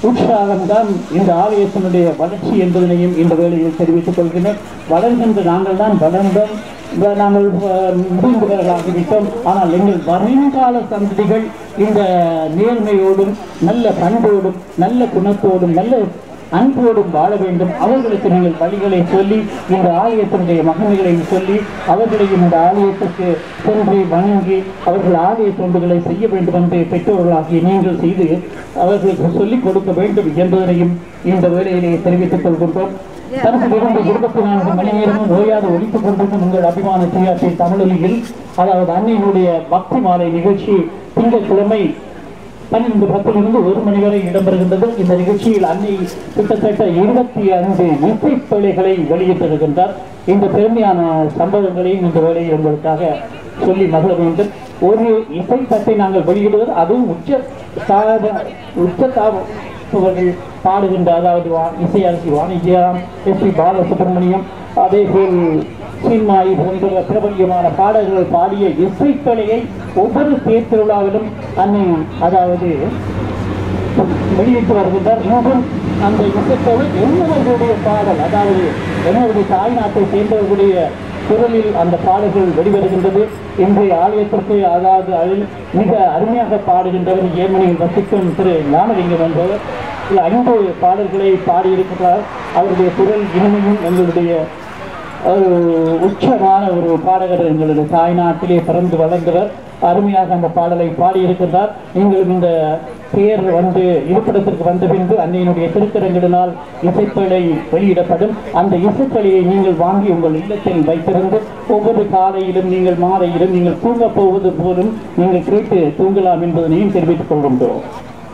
உற்சாகம்தான் இந்த ஆலயத்தினுடைய வளர்ச்சி என்பதனையும் இந்த வேளையில் தெரிவித்துக் கொள்கிறேன் வளர்கின்ற நாங்கள் தான் வளர்ந்தோம் இந்த நாங்கள் அஹ், முடிந்தவர்களாகிவிட்டோம் ஆனால் எங்கள் வருங்கால சந்ததிகள் இந்த நேர்மையோடும் நல்ல பண்போடும் நல்ல குணத்தோடும் நல்ல அன்போடும் வாழ வேண்டும் அவர்களுக்கு நீங்கள் வழிகளை சொல்லி இந்த ஆலயத்தினுடைய மகன்களை சொல்லி அவர்களையும் இந்த ஆலயத்திற்கு சென்று வணங்கி அவர்கள் ஆலய தொண்டுகளை செய்ய வேண்டும் என்று பெற்றோர்களாகிய நீங்கள் செய்து அவர்களுக்கு சொல்லிக் கொடுக்க வேண்டும் என்பதனையும் இந்த வேளையிலே தெரிவித்துக் கொள்கின்றோம் தனது இருந்து இருபத்தி நான்கு மணி நேரமும் ஓயாது ஒழித்துக் கொண்டிருக்கும் உங்கள் அபிமான சுயாட்சி தமிழொலியில் அதாவது அன்னையினுடைய பக்தி மாலை நிகழ்ச்சி திங்கட்கிழமை பன்னிரண்டு பத்திலிருந்து ஒரு மணி வரை இடம்பெறுகின்றது இந்த நிகழ்ச்சியில் அன்னை கிட்டத்தட்ட இருபத்தி ஐந்து இசைப்பிழைகளை வெளியிட்டிருக்கின்றார் இந்த பெருமையான சம்பவங்களையும் இந்த வேளையில் உங்களுக்காக சொல்லி மகிழ வேண்டும் ஒரு இசைப்பட்டை நாங்கள் வெளியிடுவது அதுவும் உச்ச சாத உச்ச அவர்கள் பாடுகின்ற அதாவது வா- இசையரசி வாணிஜ்யம் எஸ் பி பாலசுப்ரமணியம் அதே போல் சின்மாயி போன்ற பிரபல்யமான பாடல்கள் பாடிய இசைக்கலையை ஒவ்வொரு தேர் திருவிழாவிலும் அன்னை அதாவது வெளியிட்டு வருகின்றார் இன்னும் அந்த இசைக்கலை என்னவர்களுடைய பாடல் அதாவது என்னவருடைய தாய்நாட்டை சேர்ந்தவர்களுடைய குரலில் அந்த பாடல்கள் வெளிவருகின்றது இன்றைய ஆலயத்திற்கு அதாவது அதில் மிக அருமையாக பாடுகின்றவர் ஏமனியில் வசிக்கும் திரு ஞானலிங்கம் என்பவர் சில ஐந்து பாடல்களை பாடியிருக்கிறார் அவருடைய குரல் இனிமையும் எங்களுடைய ஒரு உச்சமான ஒரு பாடகர் எங்களுடைய தாய்நாட்டிலே பிறந்து வளர்ந்தவர் அருமையாக அந்த பாடலை பாடியிருக்கின்றார் நீங்களும் இந்த பேர் வந்து இருப்பிடத்திற்கு வந்த பின்பு அன்னையினுடைய திருக்கரங்களினால் இசைப்பலை வெளியிடப்படும் அந்த இசைப்பலையை நீங்கள் வாங்கி உங்கள் இல்லத்தில் வைத்திருந்து ஒவ்வொரு காலையிலும் நீங்கள் மாலையிலும் நீங்கள் தூங்கப் போவது போலும் நீங்கள் கேட்டு தூங்கலாம் என்பதனையும் தெரிவித்துக் கொள்கின்றோம்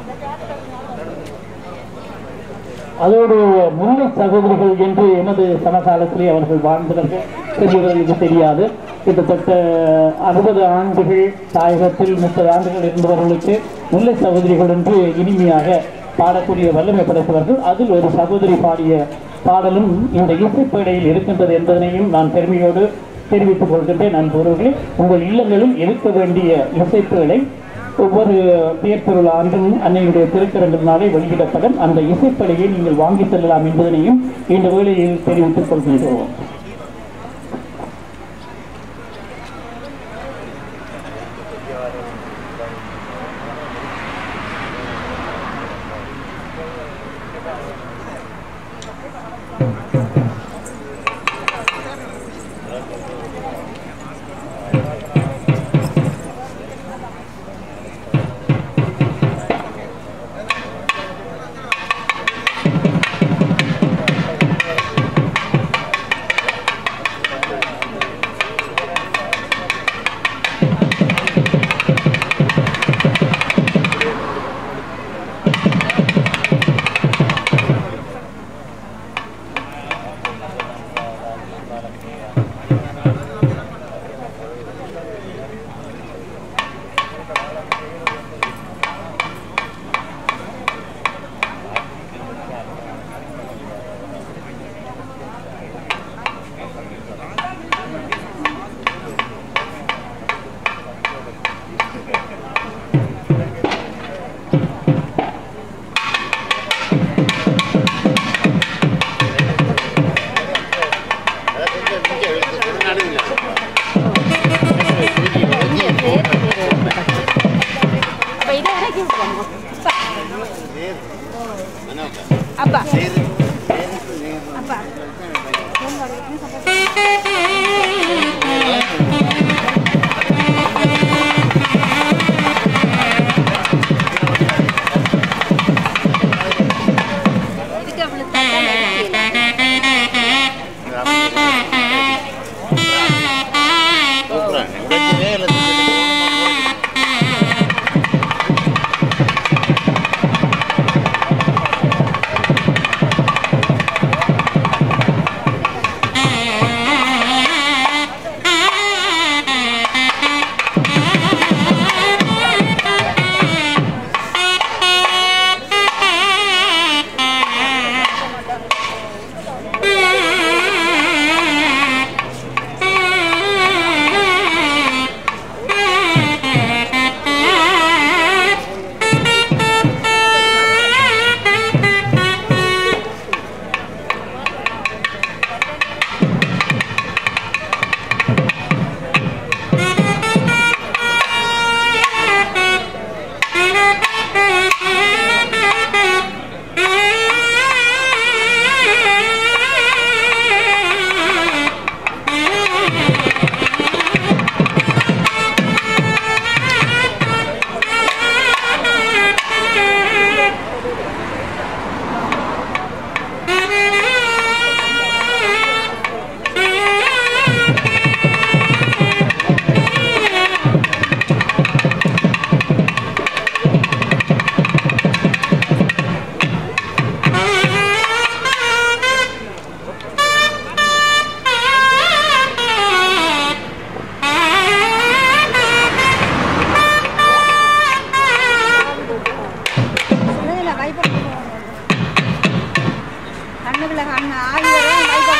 அதோடு முல்லை சகோதரிகள் என்று எமது சமகாலத்திலே அவர்கள் வாழ்ந்தவர்கள் பெரியவர்களுக்கு தெரியாது கிட்டத்தட்ட அறுபது ஆண்டுகள் தாயகத்தில் முப்பது ஆண்டுகள் இருந்தவர்களுக்கு முல்லை சகோதரிகள் என்று இனிமையாக பாடக்கூடிய வல்லமை படைத்தவர்கள் அதில் ஒரு சகோதரி பாடிய பாடலும் இந்த இசைப்பேடையில் இருக்கின்றது என்பதனையும் நான் பெருமையோடு தெரிவித்துக் கொள்கின்றேன் நண்பர்களே உங்கள் இல்லங்களில் இருக்க வேண்டிய இசைப்பேடை ஒவ்வொரு பேர் திருவிழா ஆண்டும் அன்னையுடைய திருக்கரங்களினாலே வெளியிடப்படும் அந்த இசைப்படையை நீங்கள் வாங்கி செல்லலாம் என்பதனையும் இந்த வேளையில் தெரிவித்துக் கொள்கின்றோம் அப்ப இதை இறக்கி விட்டுருவாங்க. அப்பா அப்பா இதுக்கு அவ்வளவு தட்டா நிறுத்தியில. கூப்பிட்றேன் வைப்பர் கண்ணுக்குள்ள கண்ணு ஆகி வரும் வைப்பர்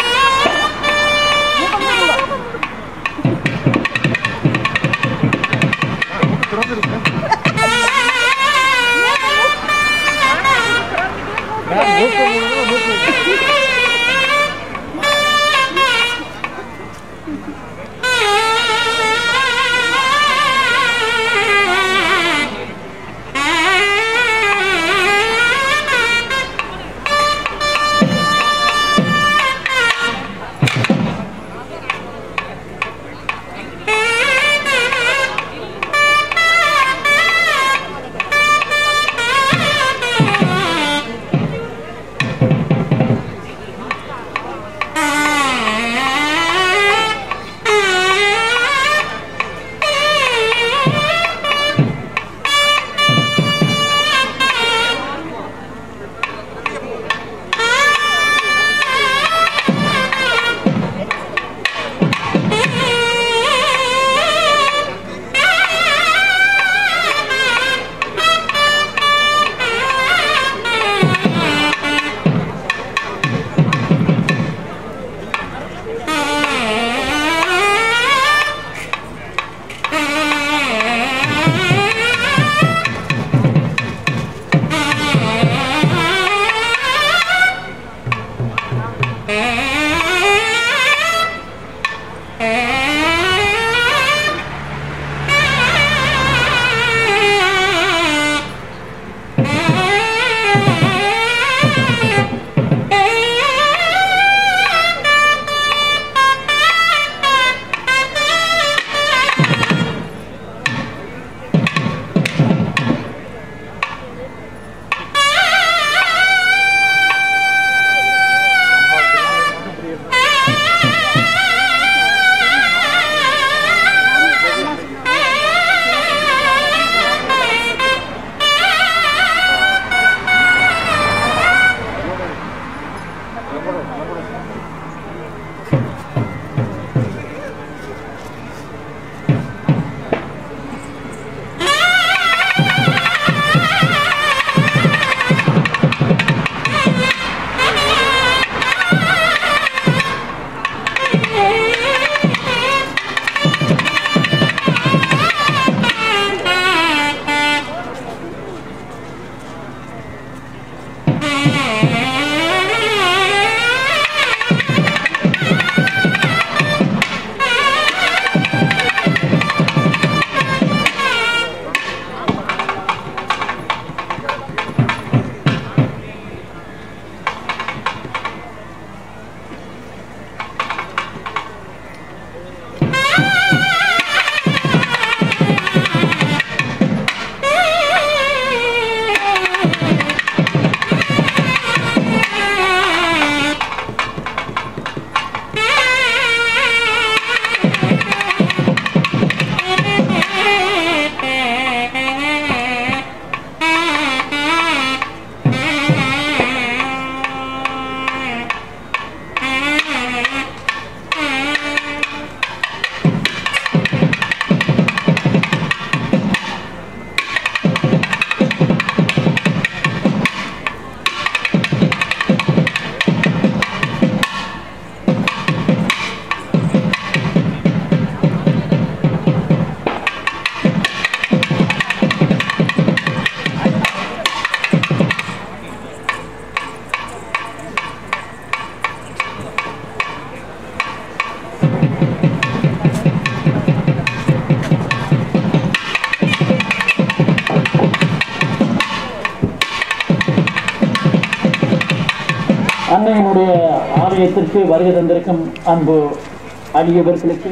அன்னையினுடைய ஆலயத்திற்கு வருகை தந்திருக்கும் அன்பு அடியவர்களுக்கு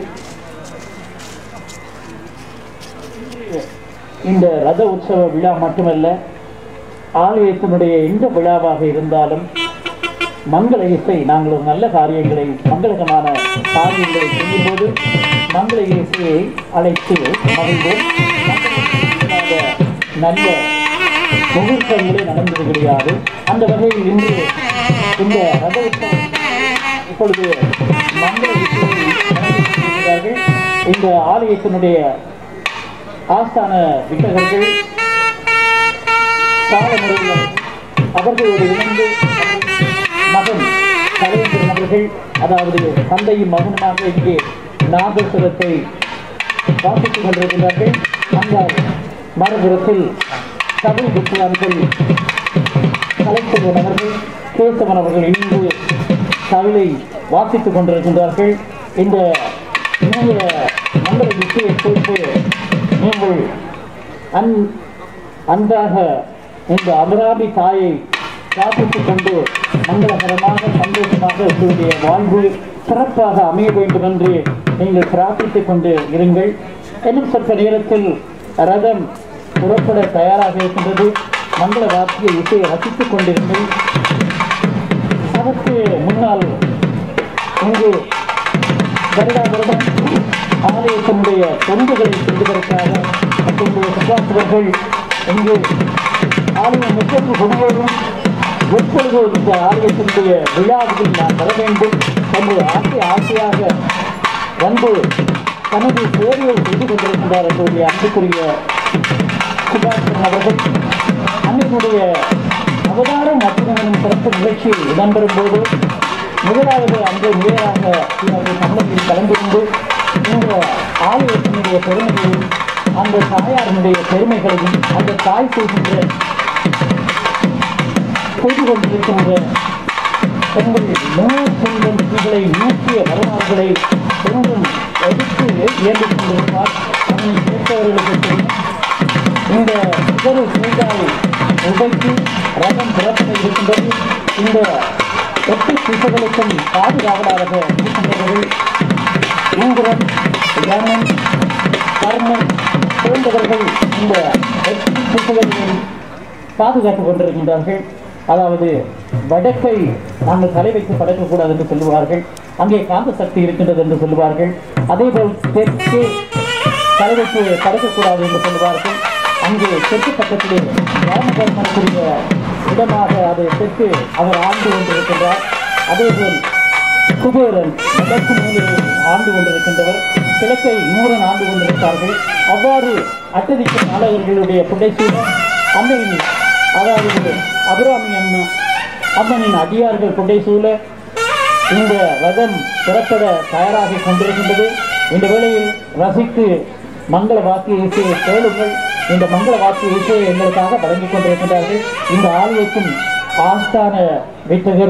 இந்த ரத உற்சவ விழா மட்டுமல்ல ஆலயத்தினுடைய எந்த விழாவாக இருந்தாலும் மங்கள இசை நாங்கள் ஒரு நல்ல காரியங்களை மங்களகரமான காரியங்களை செய்யும்போது மங்கள இசையை அழைத்து மகிழ்வோம் மங்கள நல்ல முகூர்த்தங்களே நடந்தது கிடையாது அந்த வகையில் இன்று இந்த ரத உற்சவம் இப்பொழுது மங்கள இசையை நடத்தியிருக்கிறார்கள் இந்த ஆலயத்தினுடைய ஆஸ்தான வித்தகர்கள் பாலமுறையில் அவர்களோடு இணைந்து மகன் கலைஞர் அவர்கள் அதாவது தந்தையும் மகனுமாக இங்கே நாகசுரத்தை வாசித்துக் கொண்டிருக்கிறார்கள் அங்கால் மறுபுறத்தில் தமிழ் வித்வான்கள் கலைச்செல்வன் அவர்கள் கேசவன் அவர்கள் இணைந்து தமிழை வாசித்துக் கொண்டிருக்கின்றார்கள் இந்த இணைய மங்கள இசையை குறித்து நீங்கள் அன் அன்றாக இந்த அமராபி தாயை பிரார்த்தித்துக் கொண்டு மங்களகரமாக சந்தோஷமாக உங்களுடைய வாழ்வு சிறப்பாக அமைய வேண்டும் என்று நீங்கள் பிரார்த்தித்துக் கொண்டு இருங்கள் இன்னும் சற்று நேரத்தில் ரதம் புறப்பட தயாராக இருக்கின்றது மங்கள வாக்கிய இசையை ரசித்துக் கொண்டிருங்கள் அதற்கு முன்னால் இங்கு வருடா வருடம் ஆலயத்தினுடைய தொண்டுகளை செய்வதற்காக நம்முடைய சகாசுவர்கள் இங்கு ஆலயம் முப்பது கொடியோடும் எப்பொழுது இந்த ஆலயத்தினுடைய விழாவில் நான் வர வேண்டும் என்று ஆசை ஆசையாக வந்து தனது சேவையை செய்து கொண்டிருக்கின்றார் என்னுடைய அன்புக்குரிய சுபாஷன் அவர்கள் அன்னைக்குடைய அவதாரம் மற்றும் சிறப்பு நிகழ்ச்சி இடம்பெறும் போது முதலாவது அன்று நேராக இவர்கள் சமூகத்தில் கலந்திருந்து இந்த ஆலயத்தினுடைய பெருமையையும் அந்த தாயாரினுடைய பெருமைகளையும் அந்த தாய் செய்கின்ற செய்து கொண்டிருக்கின்ற தங்கள் நூற்றொன்பது விதிகளை நூற்றிய வரலாறுகளை ஒன்றும் எடுத்து இயம்பிக் கொண்டிருப்பார் அதனை கேட்டவர்களுக்கு தெரியும் இந்த சிதறு செய்தால் உடைத்து ரதம் பிறப்பட இருக்கின்றது இந்த எட்டு திசைகளுக்கும் பாதுகாவலாக இருக்கின்றவர்கள் இந்திரன் யமன் கர்ணன் போன்றவர்கள் இந்த எட்டு திசைகளையும் பாதுகாத்துக் கொண்டிருக்கின்றார்கள் அதாவது வடக்கை நாங்கள் தலை வைத்து படைக்கக்கூடாது என்று சொல்லுவார்கள் அங்கே காந்த சக்தி இருக்கின்றது என்று சொல்லுவார்கள் அதேபோல் தெற்கே தலை வைத்து படைக்கக்கூடாது என்று சொல்லுவார்கள் அங்கே தெற்கு பக்கத்திலே ராமகர்மனுக்குரிய இடமாக அது தெற்கு அவர் ஆண்டு கொண்டிருக்கின்றார் அதேபோல் குபேரன் வடக்கு மூலையை ஆண்டு கொண்டிருக்கின்றவர் கிழக்கை நூறன் ஆண்டு கொண்டிருக்கிறார்கள் அவ்வாறு அட்டதிக்க நாடகர்களுடைய புடைசூழல் அன்னையின் அதாவது அபிராமி அம்மா அம்மனின் அடியார்கள் புடைசூழ இந்த ரதம் புறப்பட தயாராகி கொண்டிருக்கின்றது இந்த வேளையில் ரசித்து மங்கள வாக்கிய இசையை கேளுங்கள் இந்த மங்கள வாக்கிய இசையை எங்களுக்காக வழங்கிக் கொண்டிருக்கின்றார்கள் இந்த ஆலயத்தின் ஆஸ்தான வித்தகர்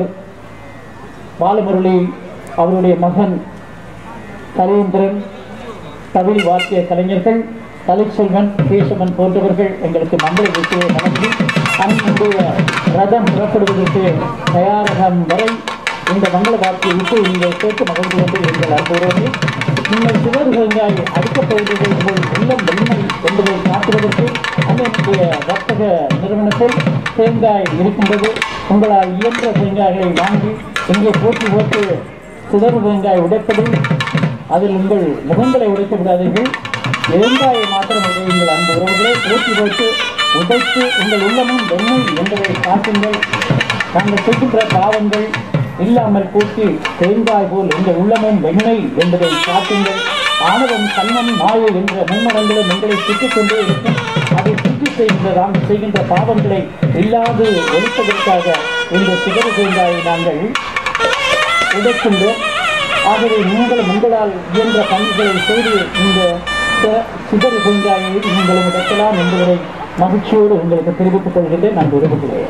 பாலமுரளி அவருடைய மகன் கலேந்திரன் தமிழ் வாத்திய கலைஞர்கள் கலைச்செல்வன் கேசவன் போன்றவர்கள் எங்களுக்கு மங்கள இசையை வழங்கி அன்றைய ரதம் புறப்படுவதற்கு தயாரகம் வரை இந்த மங்கள வாக்கிய இசை நீங்கள் கேட்டு மகிழ்ந்து கொண்டு எங்கள் அன்புறவே நீங்கள் சிவர் தேங்காய் அடிக்கப் போவதை உங்கள் உள்ளம் வெண்மை என்பதை காட்டுவதற்கு அன்றைய வர்த்தக நிறுவனத்தில் தேங்காய் இருக்கின்றது உங்களால் இயன்ற தேங்காய்களை வாங்கி இங்கே போட்டி போட்டு சிதறு தேங்காய் உடைப்பது அதில் உங்கள் முகங்களை உடைத்து விடாதீர்கள் தேங்காயை மாத்திரம் உங்கள் அன்பு உறவுகளை போட்டி போட்டு உடைத்து உங்கள் உள்ளமும் வெண்மை என்பதை காட்டுங்கள் நாங்கள் செய்கின்ற பாவங்கள் இல்லாமல் கூட்டி தேங்காய் போல் எங்கள் உள்ளமும் வெண்மை என்பதை காட்டுங்கள் ஆணவம் கண்ணம் மாயை என்ற மும்மடங்களும் எங்களை சுற்றிக் கொண்டே இருக்கும் அதை சுற்றி செய்கின்ற நாம் செய்கின்ற பாவங்களை இல்லாது ஒழிப்பதற்காக இந்த சிகர தேங்காயை நாங்கள் உடைக்கின்றோம் ஆகவே நீங்கள் உங்களால் இயன்ற பங்குகளை செய்து இந்த ச- சிதறு தேங்காயை நீங்களும் உடைக்கலாம் என்பதை மகிழ்ச்சியோடு உங்களுக்கு தெரிவித்துக் கொள்கின்றேன் நான் விரும்புகிறேன்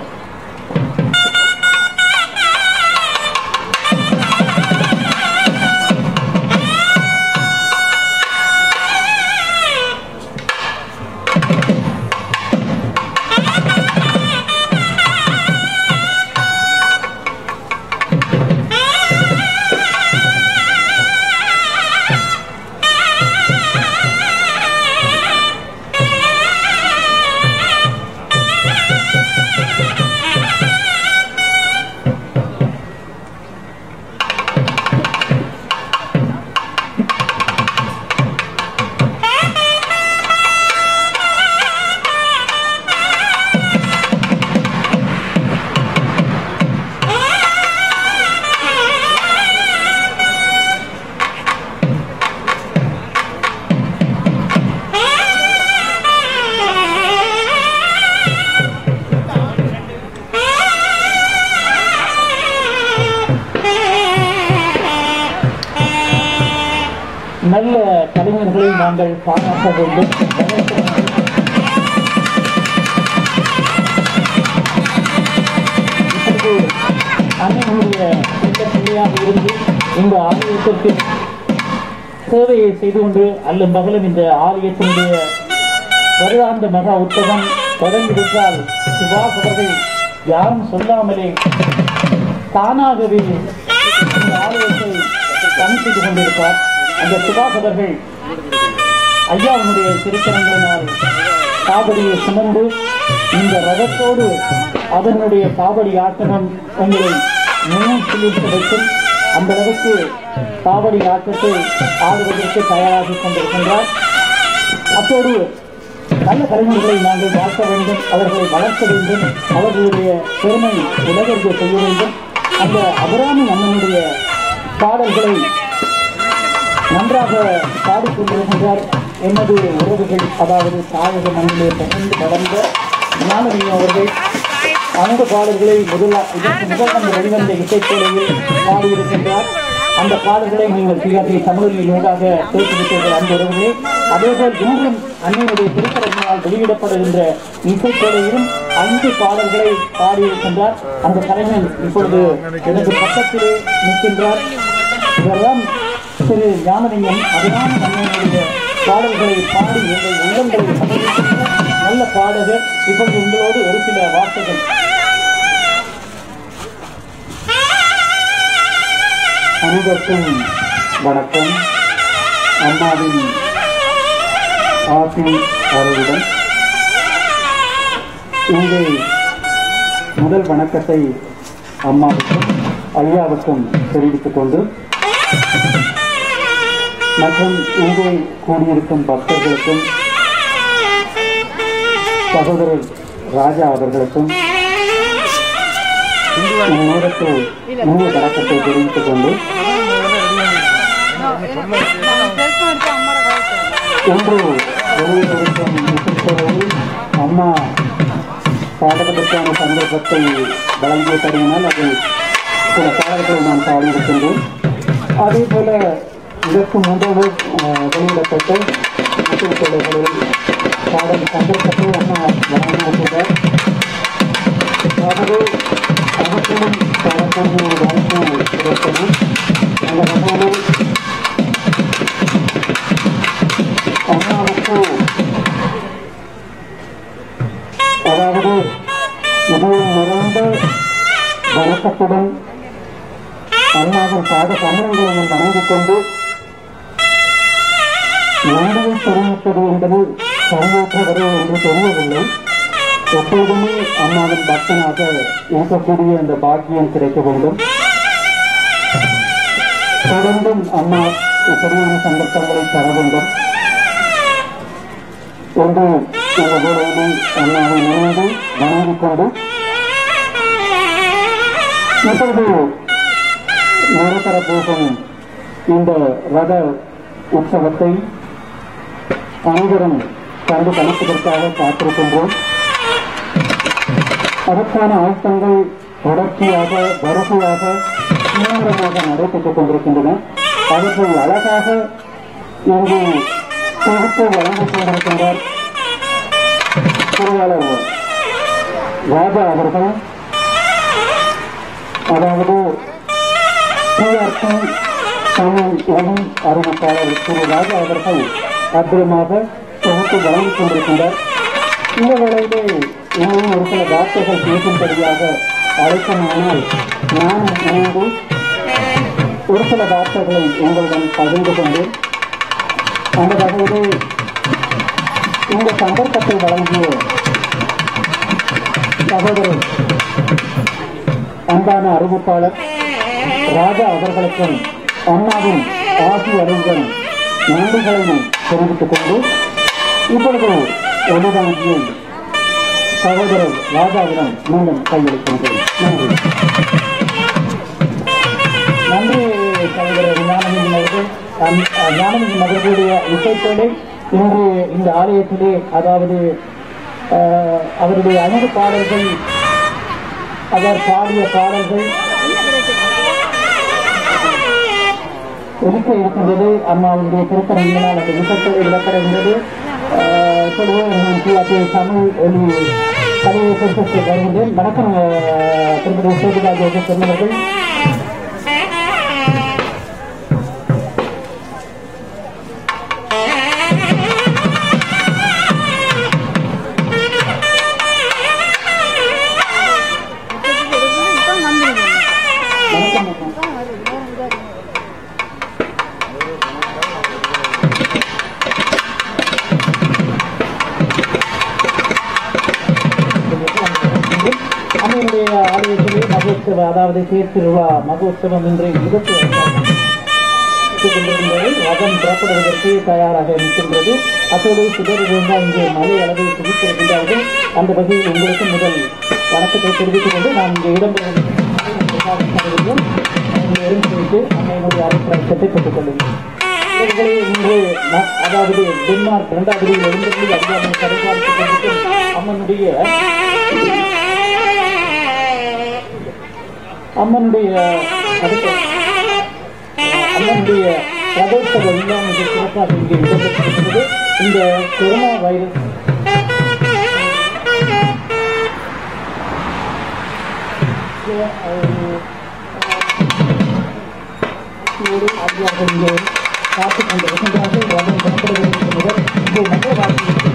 Thank நல்ல கலைஞர்களை நாங்கள் பாராட்ட வேண்டும் இப்பொழுது அண்ணனுடைய செல்ல பிள்ளையாக இருந்து இந்த ஆலயத்திற்கு சேவையை செய்து கொண்டு அல்லும் பகலும் இந்த ஆலயத்தினுடைய வருடாந்த மகா உற்சவம் தொடங்கிவிட்டால் சுபாஷ் அவர்கள் யாரும் சொல்லாமலே தானாகவே இந்த ஆலயத்தை பணி செய்து கொண்டிருப்பார் அந்த சுபாஷ் அவர்கள் ஐயாவினுடைய திருக்கரங்களினால் காவடியை சுமந்து இந்த ரகத்தோடு அதனுடைய காவடி ஆட்டமும் உங்களை நினைவு சிலிர்க்க வைக்கும் அந்த அளவுக்கு காவடி ஆட்டத்தை ஆடுவதற்கு தயாராகி கொண்டிருக்கின்றார் அத்தோடு நல்ல கலைஞர்களை நாங்கள் வாழ்த்த வேண்டும் அவர்களை வளர்க்க வேண்டும் அவர்களுடைய பெருமை உலகிற்கு செய்ய வேண்டும் அந்த அபிராமி அம்மனுடைய பாடல்களை நன்றாக பாடிக்கொண்டிருக்கின்றார் எமது உறவுகள் அதாவது தாயக மண்ணிலே பகிர்ந்து வளர்ந்த ஞானவீயம் அவர்கள் அந்த பாடல்களை முதலா இதற்கு முதல் அந்த வெளிவந்த இசைக்கோலையில் பாடியிருக்கின்றார் அந்த பாடல்களை நீங்கள் சிஆர்டி தமிழில் ஊடாக கேட்டுவிட்டீர்கள் அந்த உறவுகளே அதேபோல் இன்றும் அன்னையுடைய திருப்பரங்கினால் வெளியிடப்படுகின்ற இசைக்கோலையிலும் ஐந்து பாடல்களை பாடியிருக்கின்றார் அந்த கலைஞன் இப்பொழுது எனது பக்கத்திலே நிற்கின்றார் இதெல்லாம் திரு ஞானலிங்கம் அதுதான் நம்மளுடைய பாடல்களை பாடி எங்கள் உள்ளங்களை சமர்ப்பிக்கின்ற நல்ல பாடகர் இப்பொழுது உங்களோடு ஒரு சில வார்த்தைகள் அனைவருக்கும் வணக்கம் அம்மாவின் ஆசி அருளுடன் இங்கே முதல் வணக்கத்தை அம்மாவுக்கும் ஐயாவுக்கும் தெரிவித்துக் கொண்டு மற்றும் இங்கே கூடியிருக்கும் பக்தர்களுக்கும் சகோதரர் ராஜா அவர்களுக்கும் இந்நேரத்தில் இனிய வணக்கத்தை தெரிவித்துக் கொண்டு எடுத்து அம்மாட கழுத்து இன்று வெளியிட்டிருக்கும் இசைத்துறையில் அம்மா பாடல்களுக்கான சந்தர்ப்பத்தை வழங்கியபடியினால் அது சில பாடல்களை நான் பாடியிருக்கின்றேன் அதே போல இதற்கு முன்பு அஹ், வெளியிடப்பட்ட இசைத்துறைகளில் பாடல் சந்தர்ப்பத்தை அம்மா வழங்கியிருக்கிறார் ஆகவே அவற்றிலும் பாடக்கூடிய ஒரு வாய்ப்பு கிடைத்தது அந்த வகையில் அம்மாவுக்கு அதாவது இதயம் நிறைந்த வணக்கத்துடன் அம்மாவின் பாத சமரங்களை வணங்கிக் கொண்டு நாடுவை தெரிவிப்பது என்பது சரியாற்ற வரும் என்று தெரியவில்லை எப்போதுமே அம்மாவின் பக்தனாக இருக்கக்கூடிய அந்த பாக்கியம் கிடைக்க வேண்டும் தொடர்ந்தும் அம்மா இப்படியான சந்தர்ப்பங்களை தர வேண்டும் என்று இந்த வேளையிலே அம்மாவை நினைந்து வணங்கிக் கொண்டு இப்பொழுது நடைபெற போகும் இந்த ரத உற்சவத்தை அனைவரும் கண்டு கணிப்பதற்காக காத்திருக்கின்றோம் அதற்கான ஆயத்தங்கள் தொடர்ச்சியாக வரிசையாக தீவிரமாக நடைபெற்றுக் கொண்டிருக்கின்றன அவற்றை அழகாக இங்கு தொகுத்து வழங்கிக் கொண்டிருக்கின்றார் பொறியாளர் ராஜா அவர்கள் அதாவது டிஆர்பி தமிழ் ஒளி அறிவிப்பாளர் திரு ராஜா அவர்கள் அற்புதமாக தொகுத்து வழங்கிக் கொண்டிருக்கின்றார் இந்த வேளையிலே இன்னும் ஒரு சில வார்த்தைகள் பேசும்படியாக அழைக்குமானால் நான் இணைந்து ஒரு சில வார்த்தைகளை உங்களுடன் பகிர்ந்து கொண்டேன் அந்த வகையிலே இந்த சந்தர்ப்பத்தை வழங்கிய சகோதரர் அன்பான அறிவிப்பாளர் ராஜா அவர்களுக்கும் அம்மாவின் ஆசி அறிவுடன் நன்றிகளை தெரிவித்துக் கொண்டு இப்பொழுது ஒளிவாங்கியை சகோதரர் ராஜாவிடம் மீண்டும் கையளிக்கின்றேன் நன்றி நன்றி சகோதரர் ஞானமின் அவர்கள் அம்- அஹ் ஞானமின் அவர்களுடைய இசைத்தோலை இன்று இந்த ஆலயத்திலே அதாவது அஹ், அவருடைய அனைத்து பாடல்கள் அவர் பாடிய பாடல்கள் ஒதுக்க இருக்கின்றது அம்மாவுடைய திருப்பரங்கினால் அந்த விசத்தை விளக்கப்படுகிறது சொல்லுவோம் தமிழ் ஒளி கலையை பொறுத்து வருகின்றேன் வணக்கம் அஹ், திருமதி சேதுராஜ் சொன்னவர்கள் இப்போ வந்துருங்க வணக்கம் அம்மா. இப்போ வருது வேற எங்கேயாவது அம்மையுடைய ஆலயத்திலே மகோத்சவ அதாவது தேர் திருவிழா மகோத்சவம் இன்று இருபத்தி கொண்டிருந்தது ரதம் புறப்படுவதற்கு தயாராக இருக்கின்றது அத்தோடு சிதறு இருந்தால் இங்கே மலை அளவை குவித்திருக்கின்றார்கள் அந்த வகையில் உங்களுக்கு முதல் வணக்கத்தை தெரிவித்துக் கொண்டு நான் இங்கே இடம்பெறும் செய்து அம்மையினுடைய அபிப்பிராயத்தை பெற்றுக் கொள்ளுங்கள் இவர்களை இன்று ந- அதாவது டென்மார்க் இரண்டாவது எழுந்தருளி அதிகாரி கடைபார்த்துக் கொண்டிருக்கும் அம்மனுடைய அம்மனுடைய அடுத்த அம்மனுடைய ரதோத்சவ விழா மிக சிறப்பாக இங்கே இடம்பெற்றிருக்கிறது இந்த கொரோனா வைரஸ் ஒரு அதிகாரிகள் இங்கே காத்துக் கொண்டிருக்கின்றார்கள் ரதம் புறப்படுவதற்கு முதல் இங்கே நகரவாசிகளுக்கு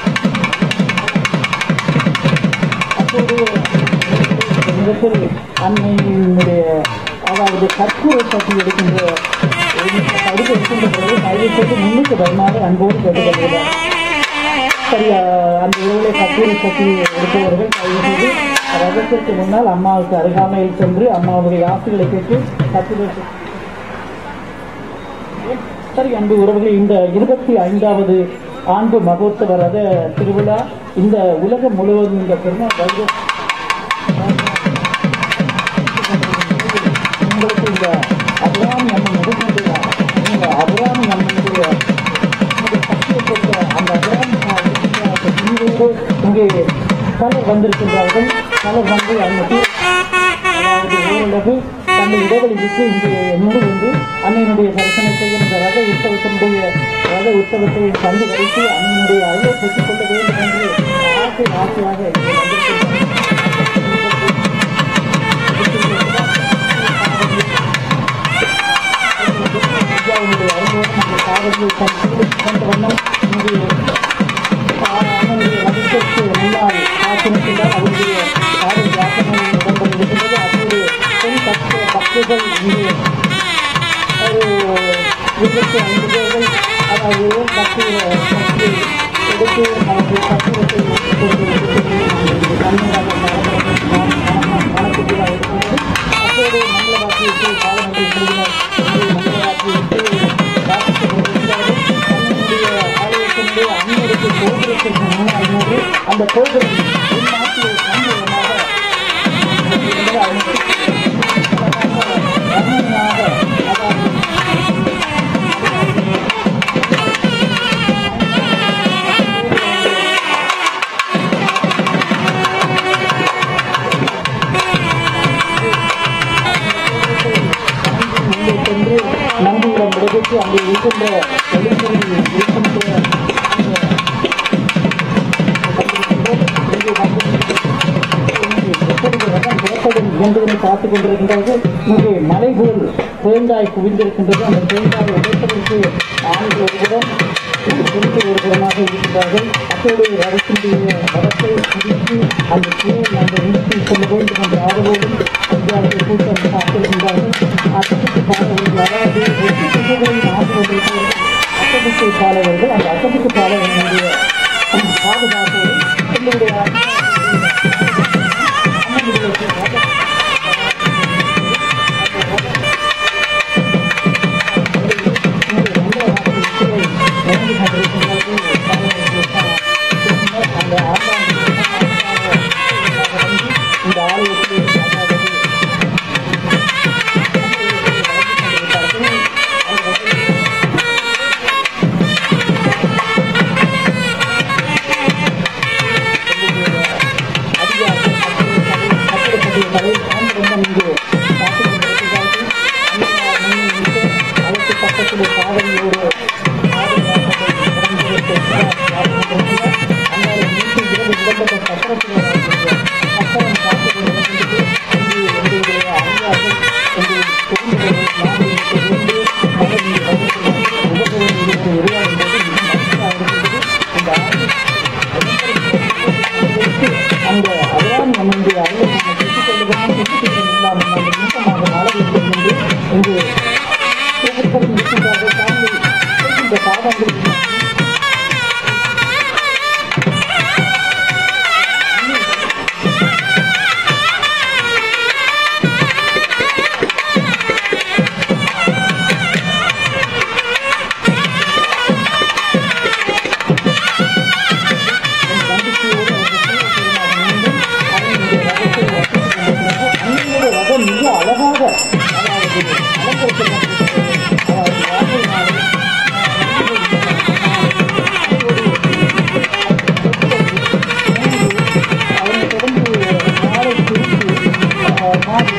அப்போது இந்த நிலத்தில் அன்னையினுடைய அதாவது கற்பூரை பற்றி எடுக்கின்ற படிக்க இருக்கின்ற பொழுது தயவு செய்து முன்னுக்கு வருமாறு அன்போடு கேட்டுக்கொள்கிறார் சரி அஹ், அந்த இரவிலே கற்பூரை பற்றி எடுப்பவர்கள் தயவு செய்து ரதத்திற்கு முன்னால் அம்மாவுக்கு அருகாமையில் சென்று அம்மாவுடைய ஆசைகளை கேட்டு கற்பூரை சரி அன்பு உறவுகள் இந்த இருபத்தி ஐந்தாவது ஆண்டு மகோத்சவ ரத திருவிழா இந்த உலகம் முழுவதும் இந்த பெருமாள் வைரஸ் உங்களுக்கு இந்த அபிராமி அம்மன் முகமதுடைய இந்த அபிராமி அம்மனுடைய இந்த சக்தியை கொடுத்த அந்த அபிராமி பின்னோடு இங்கே பலர் வந்திருக்கின்றார்கள் பலர் வந்து அந்த தீ- அதாவது ஓரளவு தன்னை இடைவெளி விட்டு இங்கே நின்று வந்து அன்னையினுடைய தரிசனம் செய்யும் இந்த ரத உற்சவத்தினுடைய ரத உற்சவத்தை கண்டு வைத்து அன்னையினுடைய அருளை பெற்றுக் கொள்ள வேண்டும் என்று ஆசை ஆசையாக இங்கே வந்திருக்கின்றார்கள் இந்தியாவினுடைய அருளோடு நம்ம காவலில் கொண்ட வண்ணம் இங்கே அவனுடைய மதிப்பிற்கு முன்னால் ஆசிரிக்கின்றார் அவருடைய காவல் யாசனை இடம்பெறுகின்றது அதோடு பெண் பக்த பக்தர்கள் இங்கே ஒரு இருபத்தி ஐந்து பேர்கள் அதாவது பக்தியை பக்தி எடுத்து அவர்கள் பக்குவத்தை மனசுக்குள்ளாக இருக்கிறது அப்போது மங்களவாக்கியத்தை பாலமன்ற குழுவினர் மங்களவாக்கியத்தை வாசித்து கொண்டிருக்கிறார்கள் தன்னுடைய ஆலயத்தினுடைய அந்நியருக்கு கோபுரத்திற்கு முன்னால் நின்று அந்த கோபுரம் உள்நாட்டிலே சம்பவமாக என்பது அவனுக்கு வர்ணனையாக அதாவது உள்ளே சென்று நம்பியிடம் விடுவித்து அங்கே இருக்கின்ற வெளிச்சலில் இருக்கின்ற என்பதனை பார்த்துக் கொண்டிருக்கின்றார்கள் இங்கே மலை போல் தேங்காய் குவிந்திருக்கின்றது அந்த தேங்காய் உடைப்பதற்கு ஆண்கள் ஒருபுறம் பெண்கள் ஒருபுறமாக இருக்கின்றார்கள் அப்போது அரசினுடைய வடத்தை பிடித்து அந்த கீழ் அந்த வீட்டில் செல்ல வேண்டும் என்ற ஆதரவோடும் இந்தியாவுக்கு கூட்டம் காத்திருக்கின்றார்கள் அசத்துக்கு பாலவர்கள் அதாவது வெற்றி குழுக்களின் ஆதரவு அசத்துக்கு பாலவர்கள் அந்த அசத்துக்கு பாலவர்களுடைய பாதுகாப்போடு எங்களுடைய இந்த ஆலயத்தில் அதிகாரிகள்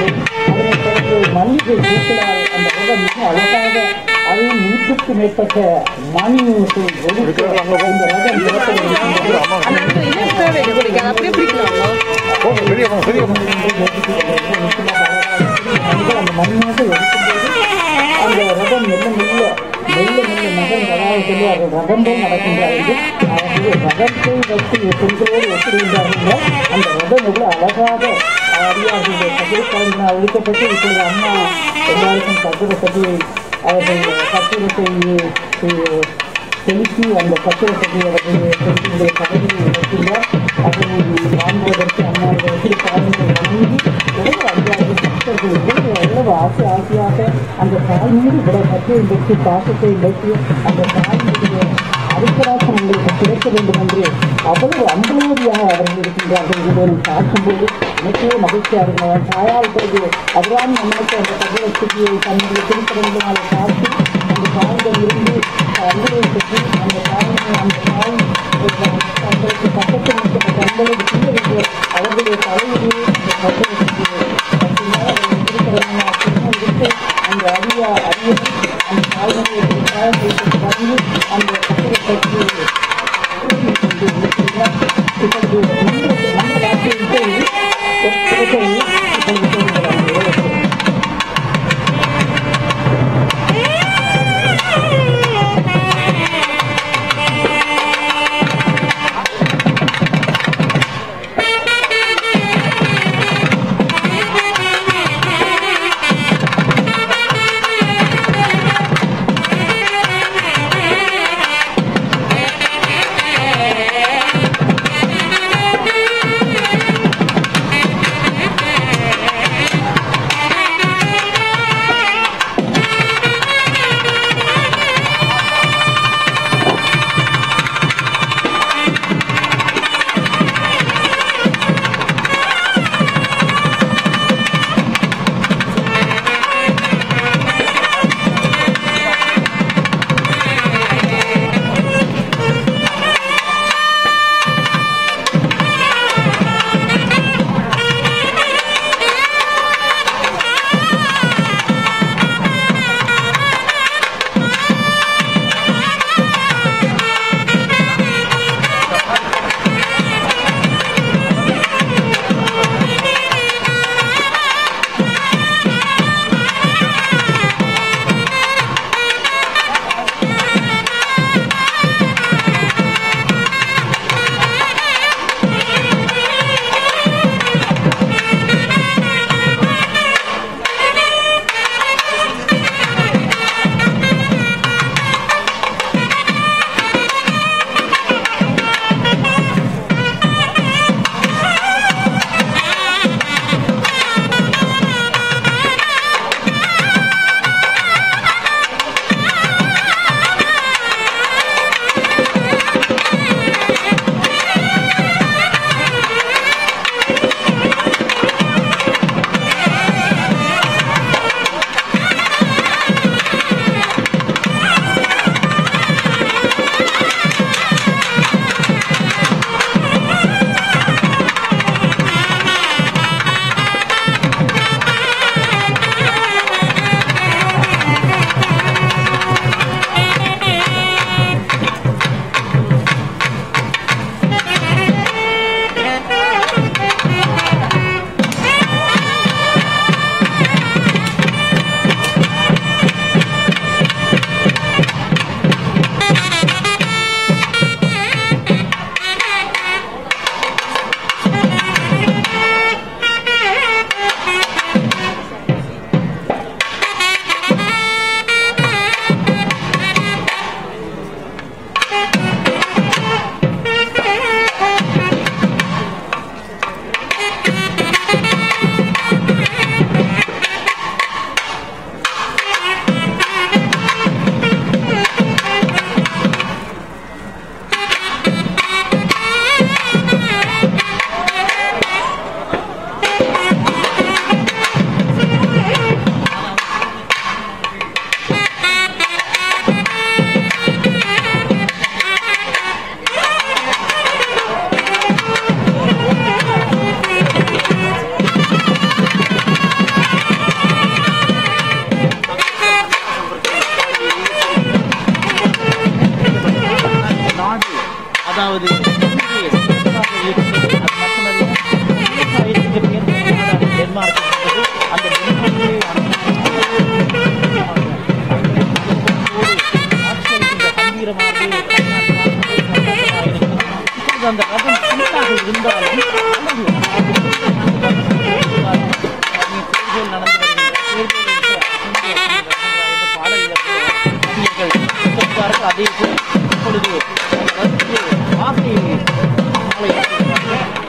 வேண்டும் அதனைத் தொடர்ந்து மல்லிகை பூக்களால் அந்த ரதம் மிக அழகாக அதுவும் நூற்றுக்கு மேற்பட்ட மானியத்தை ஒதுக்க இந்த ரதம் புறப்படுகின்றது. அந்த இடத்துல என்ன தேவை பிடிக்காது அப்படியே பிடிக்கலாமா அந்த மண்ணியாக எடுக்கும்போது அந்த ரதம் மெல்ல மெல்ல மெல்ல மெல்ல நகர்ந்து அதாவது சொல்லுவார்கள் ரதம் போல் நடக்கின்றார்கள் ஆகவே ரதத்தை வைத்து பெண்களோடு ஒப்பிடுகின்றார்கள் அந்த ரதம் எவ்வளவு அழகாக அறியார்கள் கதிர்காலினால் ஒழிக்கப்பட்டு இப்பொழுது அம்மா எல்லாருக்கும் கதிர கட்டி அவர்கள் கட்டிடத்தை செலுத்தி அந்த கட்டிடத்தை அவர்கள் செலுத்தியுடைய பதவியை வைத்துள்ளார் அதை வாங்குவதற்கு அம்மாவுடைய எப்படி காரணங்கள் வழங்கி எவ்வளவு அறியாத பக்தர்கள் எவ்வளவு எவ்வளவு ஆசை ஆசையாக அந்த தாய் மீது இவ்வளவு பற்றியை வைத்து பாசத்தை வைத்து அந்த தாய் மீது அடிக்கடாக்கம் உங்களுக்கு கிடைக்க வேண்டும் என்று அவ்வளவு அன்புமதியாக அவர்கள் இருக்கின்றார்கள் என்பதை பார்க்கும்போது எனக்கே மகிழ்ச்சியாக இருந்தது தாயால் பிறகு அவரான் நம்மளுக்கு அந்த கதிரத்துக்கு தன்னுடைய திருப்பரங்களை பார்த்து அந்த தாயிடம் இருந்து அன்புகளை பெற்று அந்த தாயினை அந்த தாய் தங்களுக்கு பக்கத்தில் நிற்கிற தங்களது பிள்ளைகளுக்கு அவர்களுடைய தலையிலே அந்த கதிரத்துக்கு அந்த அரிய அரிய அந்த தாய்மொழியை வந்து அந்த கட்டிடத்தை Thank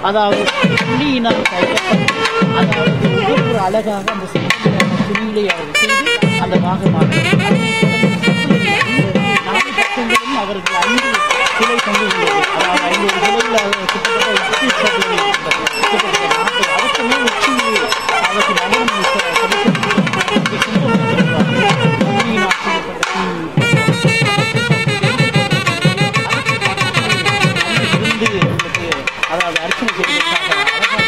அதாவது புள்ளியினால் தைக்கப்பட்டு அதாவது ஒவ்வொரு அழகாக அந்த சிற்பம் துணியிலே அவர் செய்து அந்த பாகமாக நாலு பக்கங்களும் அவர்கள் ஐந்து சிலை கொண்டுள்ளது அதாவது ஐந்து சிலையில் அவர் கிட்டத்தட்ட எட்டு சிலைகள் இருக்கின்றது. கிட்டத்தட்ட நாற்பது அதுக்கு மேல் உச்சியில் அவருக்கு நகரம் இருந்து உங்களுக்கு அதாவது அர்ச்சனை செய்வதற்காக அழகாக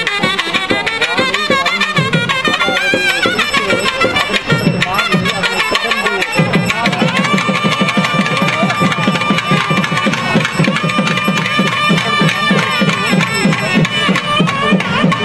தொடர்ந்து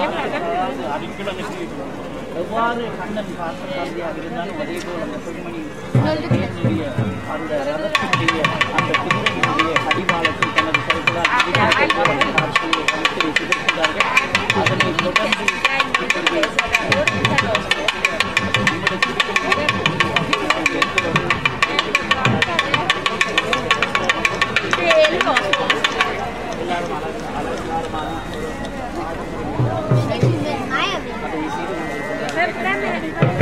அதாவது அடிக்கிழமைக்கு எவ்வாறு கண்ணன் பார்த்தசாரியாக இருந்தாலும் அதே போல் அந்த பெண்மணி தேனுடைய அந்த ரதத்தினுடைய அந்த குதிரையினுடைய அடிவாளத்தை தனது கைகளால் மிதித்து அந்த காட்சியை கணக்கில் சிதைக்கின்றார்கள் அதனை தொடர்ந்து இப்பொழுது நம்முடைய எல்லாரும் அழகு அலங்காரமான அதை செய்து கொண்டிருக்கிறார்கள்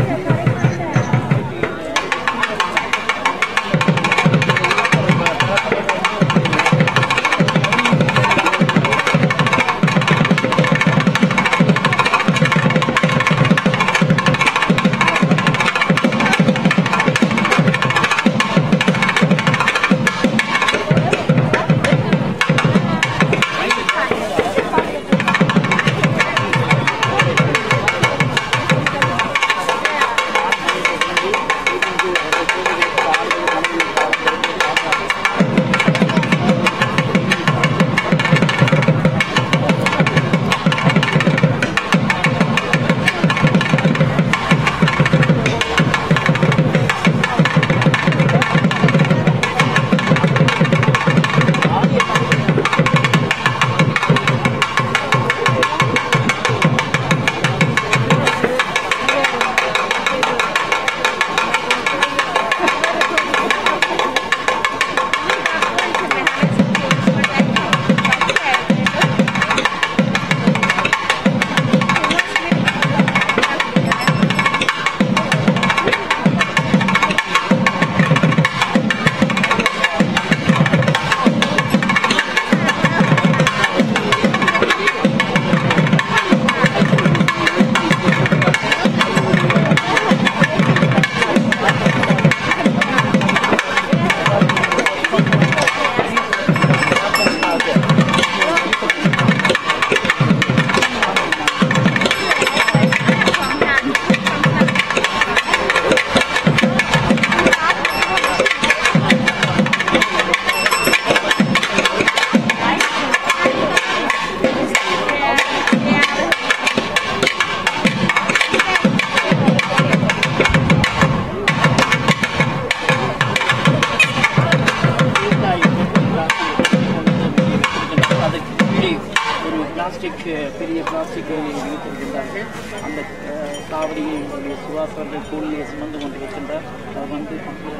அதுக்கு கீழே ஒரு பிளாஸ்டிக் பெரிய பிளாஸ்டிக்கை வைத்திருக்கின்றார்கள் அந்த அஹ், காவடியை சுவாசர்கள் தோளிலே சுமந்து கொண்டிருக்கின்றார் அது வந்து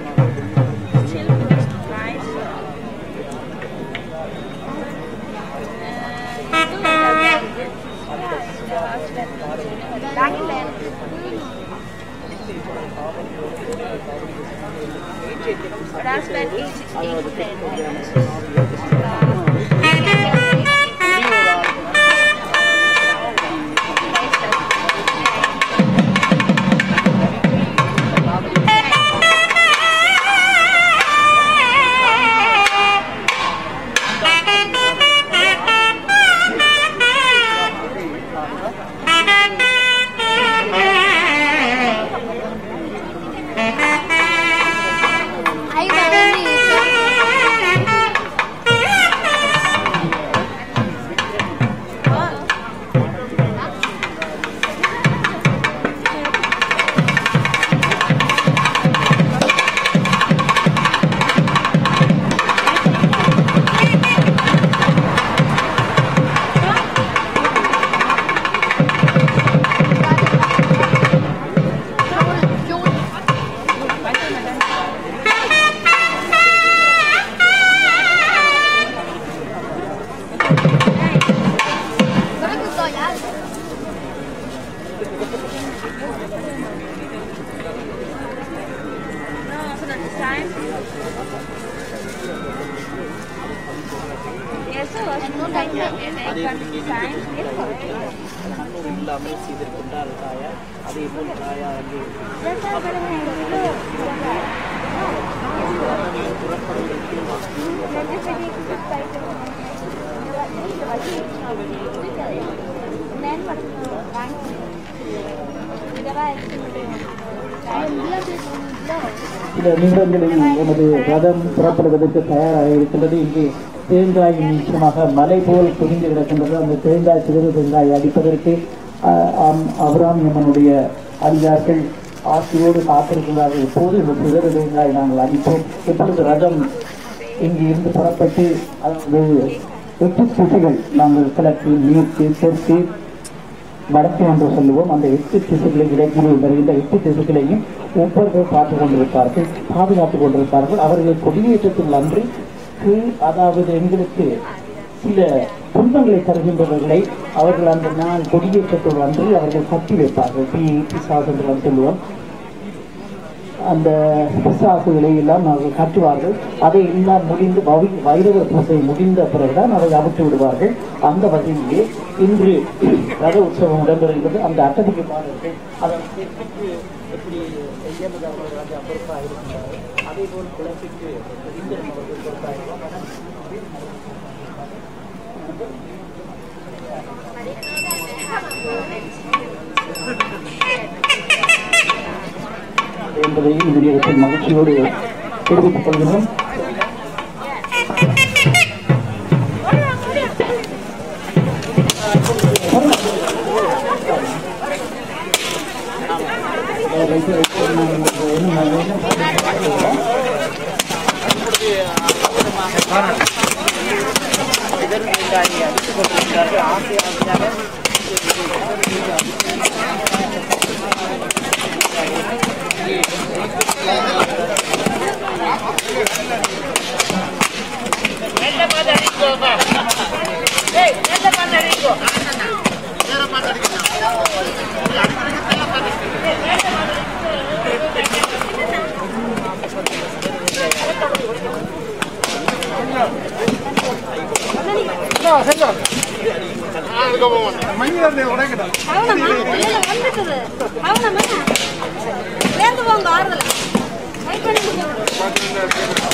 மண்ணூர் இல்லாமல் செய்திருக்கின்றார் தாயார் அதே போல் தாயார் அங்கே சில நிமிடங்களில் எமது ரதம் புறப்படுவதற்கு தயாராக இருக்கின்றது இங்கே தேங்காய் நிச்சயமாக மலை போல் குவிந்து கிடக்கின்றது அந்த தேங்காய் சிறு தேங்காய் அடிப்பதற்கு அஹ், ஆம், அபிராமியம்மனுடைய அடியார்கள் ஆசையோடு காத்திருக்கிறார்கள் எப்போது இந்த சிறு தேங்காய் நாங்கள் அடிப்போம் எப்பொழுது ரதம் இங்கு இருந்து புறப்பட்டு அதாவது எட்டு திசைகள் நாங்கள் கிழக்கு மேற்கு தெற்கு வடக்கு என்று சொல்லுவோம் அந்த எட்டு திசைகளை இடையிலே வருகின்ற எட்டு திசைகளையும் ஒவ்வொருவர் பார்த்துக் கொண்டிருப்பார்கள் பாதுகாத்துக் கொண்டிருப்பார்கள் அவர்கள் கொடியேற்றத்தில் அன்றி கீழ் அதாவது எங்களுக்கு சில துன்பங்களை தருகின்றவர்களை அவர்கள் அந்த நாள் கொடியேற்றத்தோடு அன்றி அவர்கள் கட்டி வைப்பார்கள் பி பிசாஸ் என்று நாம் சொல்லுவோம் அந்த பிசாசுகளை எல்லாம் அவர்கள் கட்டுவார்கள் அதை எல்லாம் முடிந்து வவி- வைரவர் பூசை முடிந்த பிறகுதான் அதை அவிட்டு விடுவார்கள் அந்த வகையிலே இன்று ரத உற்சவம் இடம்பெறுகிறது அந்த அட்டதிக்கு பாடல்கள் அதன் தெற்குக்கு எப்படி ஐயமது அவர்கள் ராஜா பொறுப்பாக இருக்கின்றார்கள் அதே போல் குளத்துக்கு இந்திரன் அவர்கள் பொறுப்பாக இருக்கிறார். என்பதை இந்த நேரத்தில் மகிழ்ச்சியோடு தெரிவித்துக் கொள்கிறோம் இதற்கு தேங்காயை அடித்துக் கொண்டிருக்கிறார்கள் ஆசை ஆசையாக அவனம்மா வெளியில வந்துட்டுது அவனம்மா சேர்ந்து போங்க ஆறுதல் வெயிட் பண்ணிட்டு போங்க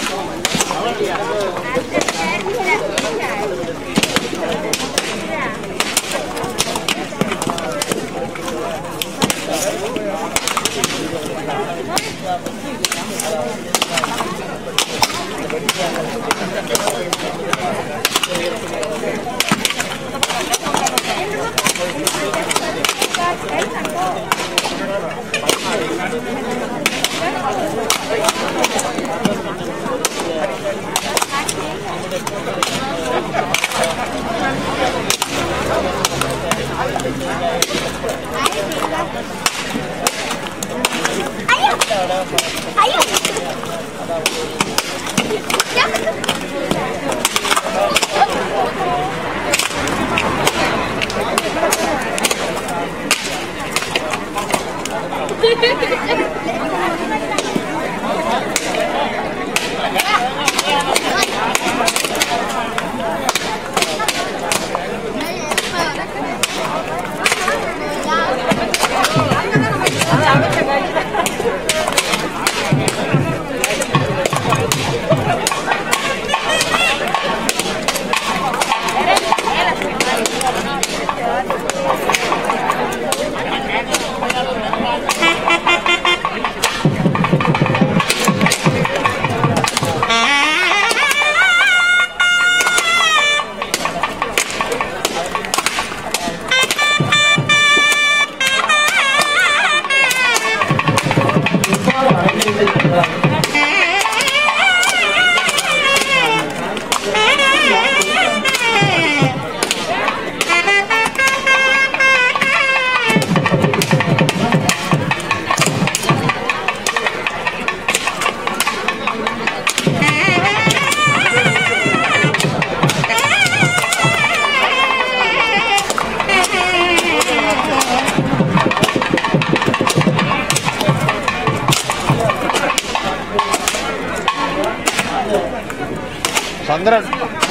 சந்திரன்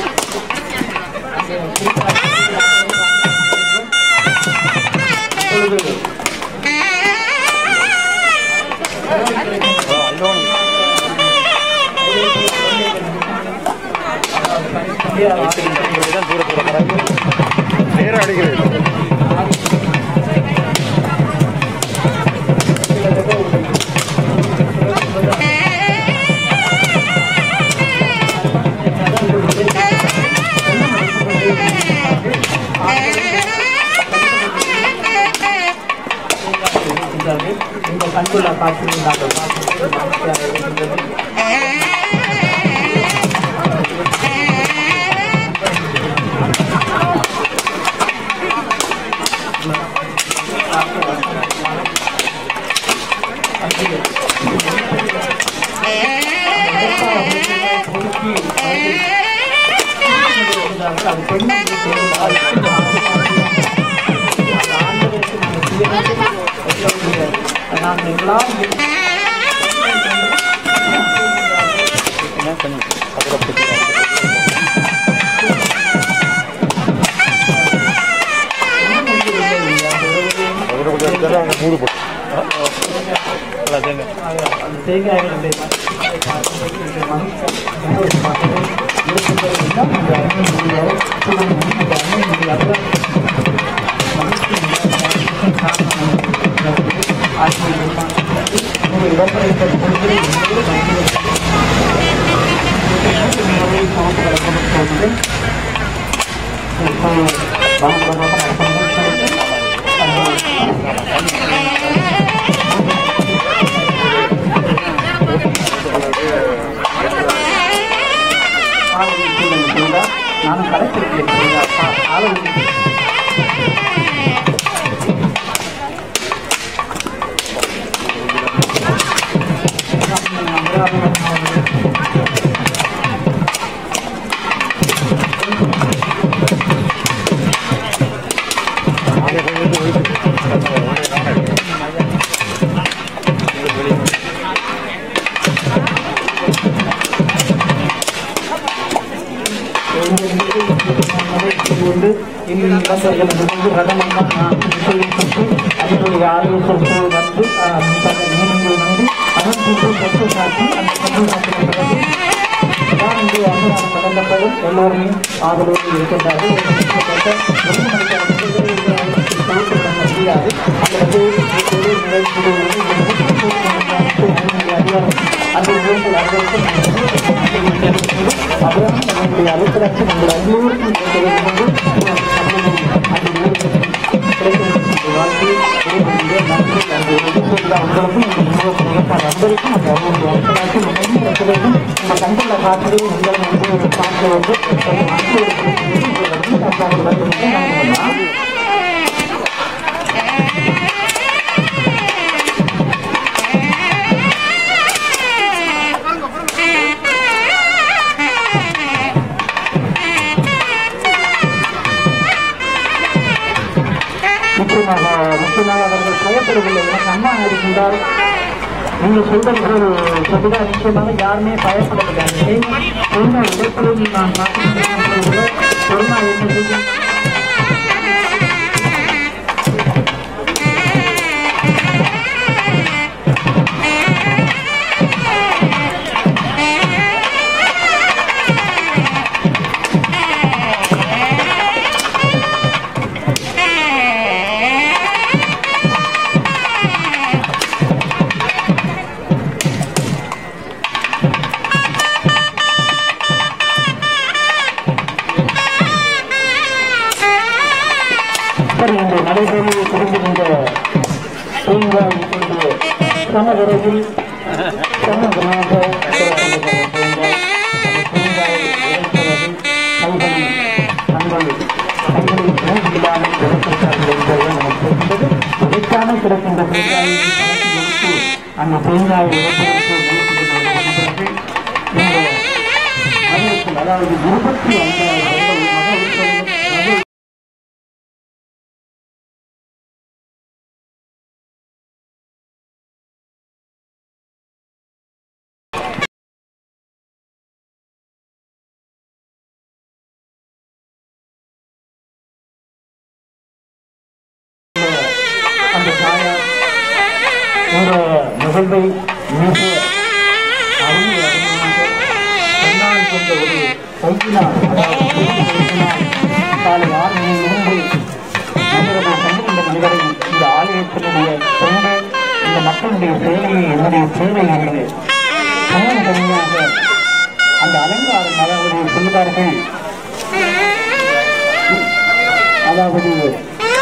நேரம் அடிக்கிறது ஆ கண்டுள்ள காட்சியை நாங்கள் பார்க்கும்போது மகிழ்ச்சியாக இருக்கின்றது நாங்கள் எல்லாரும் அவரை கொஞ்சம் எடுத்தாலும் அவங்க மூடு போட்டு அந்த தேங்காய்களுடைய நானும் கடைப்பிடிக்கிறேன் ஆளு கொண்டு இங்கு இளைஞர்கள் இருந்து ரதமன்றம் அதனுடைய ஆய்வு சொற்று வந்து மீனிங்கள் வந்து அதன் சுற்று சொத்து சாட்சி அந்த சொத்து சாட்சியின் பிறகு தான் இங்கு அன்னதானம் நடந்தப்படும் எல்லோருமே ஆதரவு இருக்கின்றார்கள் கிட்டத்தட்ட ஒரு மணிக்கு முடியாது அந்த வந்து அதிகாரம் அந்த உயர்ந்த அதிகாரத்தை அப்புறம் நம்முடைய அலுவலகத்தை உங்கள் அனைவருக்கும் வாழ்க்கை நன்றி நன்றி உங்களுக்கும் நண்பருக்கும் அந்த அலுவலகம் நம்ம கண்டுள்ள காற்று உங்களை வந்து பார்க்க வந்து நிச்சயமாக நிச்சயமாக அவர்கள் பயப்படவில்லை எனக்கு அம்மா இருக்கின்றால் நீங்கள் சொல்றது ஒரு சொல்லுதா நிச்சயமாக யாருமே பயப்படவில்லை அந்த செய்தி கொரோனா இடத்திலும் நான் பார்க்கிறேன் கொரோனா என்ன செய்யும் சரி இந்த நடைபெறுவதை புரிந்துகின்ற தேங்காய் கொண்டு சமவரையில் சமகமாக அதற்கான கிடக்கின்ற தேங்காயை அந்த தேங்காயை அதாவது இருபத்தி ஐந்தாயிரம் அந்த தாயார் இந்த நிகழ்வை மிக அருமையாக கண்ணால் கொண்ட ஒரு கையினால் அதாவது கையினால் காலை ஆறு மணியிலிருந்து நம்மளுடைய சந்திக்கின்ற மனிதரை இந்த ஆலயத்தினுடைய தொண்டு இந்த மக்களுடைய சேவையை என்னுடைய சேவை என்பது தனி தனியாக அந்த அலங்காரம் அதாவது சொல்லுவார்கள் அதாவது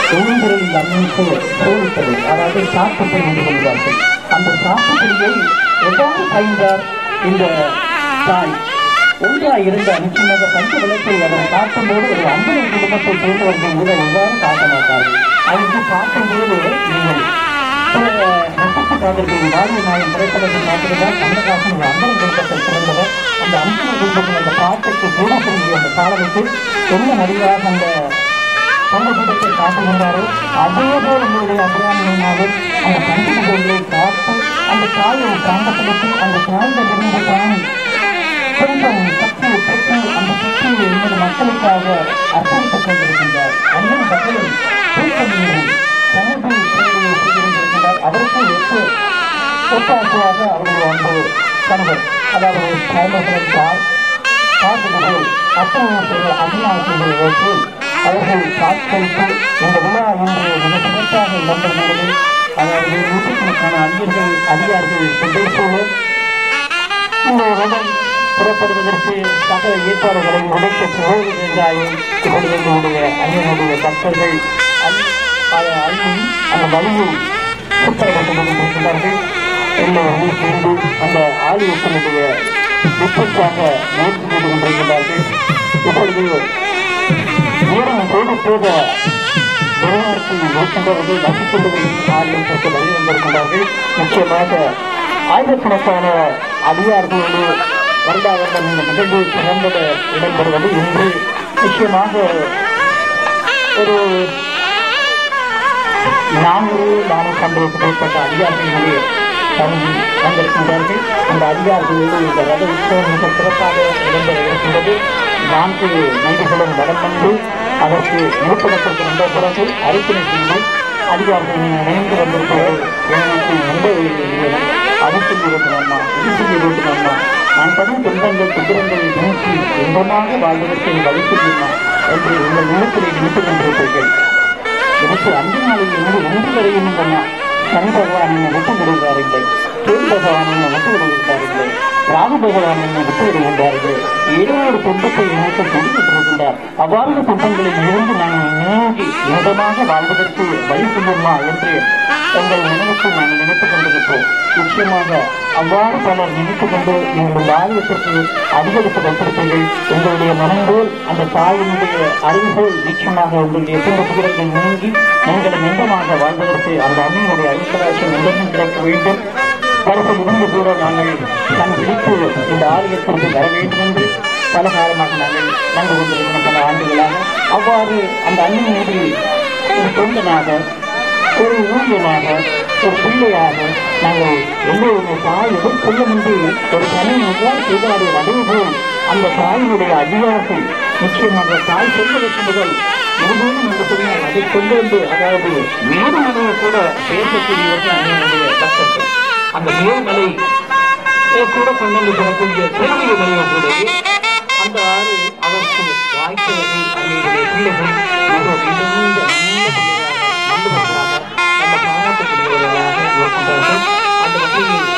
எழுந்தரில் இந்த அமைப்பு சோதித்தது அதாவது சாப்பிட்டு என்று கொள்வார்கள் அந்த சாப்பிட்டியை எவ்வாறு பயந்தார் இந்த தாய் ஒன்றாய் இருந்த நிச்சயமாக பஞ்ச விளக்கை அவர் காட்டும்போது ஒரு அம்பலம் குடும்பத்தை சேர்ந்தவர்கள் கூட எவ்வாறு காட்ட மாட்டார்கள் அதற்கு காட்டும்போது நீங்கள் காதலின் வாழ்வு நாயின் திரைப்படத்தில் பார்த்துதான் கமலஹாசன் ஒரு அம்பலம் குடும்பத்தை சேர்ந்தவர் அந்த அம்பலம் குடும்பத்தின் அந்த பாட்டுக்கு கூட செல்கிற அந்த காலத்துக்கு என்ன நடிகராக அந்த சந்தர்ப்பத்தை காட்டுகின்றாரோ அதே போல உங்களுடைய அபிராமியினாலும் அந்த பஞ்சமுகங்களை காத்து அந்த தாயை பிராண்டப்படுத்தி அந்த தாய்ந்த விரும்ப பிராணி கொஞ்சம் சக்தியை பெற்று அந்த சக்தியை எமது மக்களுக்காக அர்ப்பணித்துக் கொண்டிருக்கின்றார் அண்ணன் மக்களும் தூக்கமின்றி சமூக சேவையை செய்திருக்கின்றார் அவருக்கு ஒத்து ஒத்தாசையாக அவருடைய அன்பு கணவர் அதாவது சாயமகன் தாய் பார்ப்பது அத்தனை சிறு அபிலாசைகளை வைத்து அவர்கள் காட்சியளித்து இந்த விழா இன்று மிக சிறப்பாக இடம்பெறுகிறது அதாவது நூற்றுக்கணக்கான அறிஞர்கள் அதிகாரிகள் கொண்டே இந்த வருடம் புறப்படுவதற்கு சகல ஏற்பாடுகளை உடைத்த சிவகாயம் இப்பொழுது எங்களுடைய அண்ணனுடைய பக்தர்கள் அள்ளி அந்த வழியை சுத்தப்பட்டுக் கொண்டிருக்கிறார்கள் எல்லோரும் சேர்ந்து அந்த ஆலயத்தினுடைய விற்பற்காக முயற்சி செய்து கொண்டிருக்கிறார்கள் இப்பொழுது நேரம் போக போக வெளிநாட்டில் இருக்கின்றவர்கள் வசிக்கின்றவர்கள் ஆலயத்திற்கு வருகை வந்திருக்கிறார்கள் முக்கியமாக ஆயிரக்கணக்கான அதிகாரிகளோடு வருடா வருடம் இந்த நிகழ்வு சிறந்த இடம்பெறுவது இன்று நிச்சயமாக ஒரு நானூறு நானூற்றி ஐம்பதுக்கு மேற்பட்ட அதிகாரிகளே தங்கி வந்திருக்கின்றார்கள் அந்த அதிகாரிகளோடு இந்த ரத உற்சவம் மிக சிறப்பாக இடம்பெற இருக்கின்றது நான்கு நைதிகளும் வடம் வந்து அதற்கு இருப்பிடத்திற்கு வந்த பிறகு அறிக்கை செய்து அதிகாரிகள் இணைந்து வந்திருக்கிறார்கள் எனக்கு எந்த அது செய்ய வேண்டும் அம்மா இது செய்ய வேண்டும் அம்மா நான் படும் துன்பங்கள் துன்பங்களை நோக்கி இன்பமாக வாழ்வதற்கு வழி செய்யுமா என்று உங்கள் உள்ளத்திலே நினைத்துக் கொண்டிருப்பீர்கள் எனக்கு அஞ்சு நாளில் இருந்து ஒன்று வரையும் சொன்னா சனி பகவான் என்னை விட்டு விடுகிறார்கள் கேது பகவான் என்னை விட்டு விடுகிறார்கள் ராகு பகவான் என்னை விட்டு விடுகின்றார்கள் ஏதோ ஒரு துன்பத்தை எனக்கு கொடுத்திருக்கின்றார் அவ்வாறு துன்பங்களில் இருந்து நான் நீங்கி இன்பமாக வாழ்வதற்கு வழி செய்யுமா என்று எங்கள் நினைவுக்கு நாங்கள் நினைத்துக் கொண்டிருக்கிறோம் நிச்சயமாக அவ்வாறு பலர் நினைத்துக் கொண்டு எங்கள் ஆலயத்திற்கு அதிகரித்து வைத்திருப்பீர்கள் உங்களுடைய மனங்கோல் அந்த தாயினுடைய அறிவுகோல் நிச்சயமாக உங்களுடைய துன்பத்துகிறங்கள் நீங்கி நீங்கள் நின்றமாக வாழ்வதற்கு அந்த அம்மையினுடைய ஐக்கராட்சியம் நிலையும் கிடைக்க வேண்டும் பரிசில் இருந்து கூட நாங்கள் கண் விழித்து இந்த ஆலயத்திற்கு வர வேண்டும் என்று பல காலமாக நாங்கள் நன்கு கொண்டிருக்கிற பல ஆண்டுகளாக அவ்வாறு அந்த அன்னை மீது ஒரு தொண்டனாக ஒரு ஊழியமாக ஒரு பிள்ளையாக நாங்கள் எல்லோருமே தாய் எதிர்கொள்ள முன்பு ஒரு தனி முதல் செய்தாடு அதே போல் அந்த தாயினுடைய அதிகாரத்தை நிச்சயமாக தாய் சொல்வதற்கு முதல் முழுவதும் என்று சொன்னால் அதை கொண்டு வந்து அதாவது மேலுமலையை கூட பேசக்கூடியவர்கள் அன்னையினுடைய பக்தர்கள் அந்த மேல்மலை கூட கொண்டு வந்து சொல்லக்கூடிய பெரிய மலையை கூட அந்த ஆறு அதற்கு வாய்த்தவர்கள் அன்னையுடைய பிள்ளைகள் மிக மிகுந்த நல்ல பிள்ளைகளாக நல்லவர்களாக நம்ம பாராட்டக்கூடியவர்களாக இருக்கின்றார்கள் அந்த வகையில்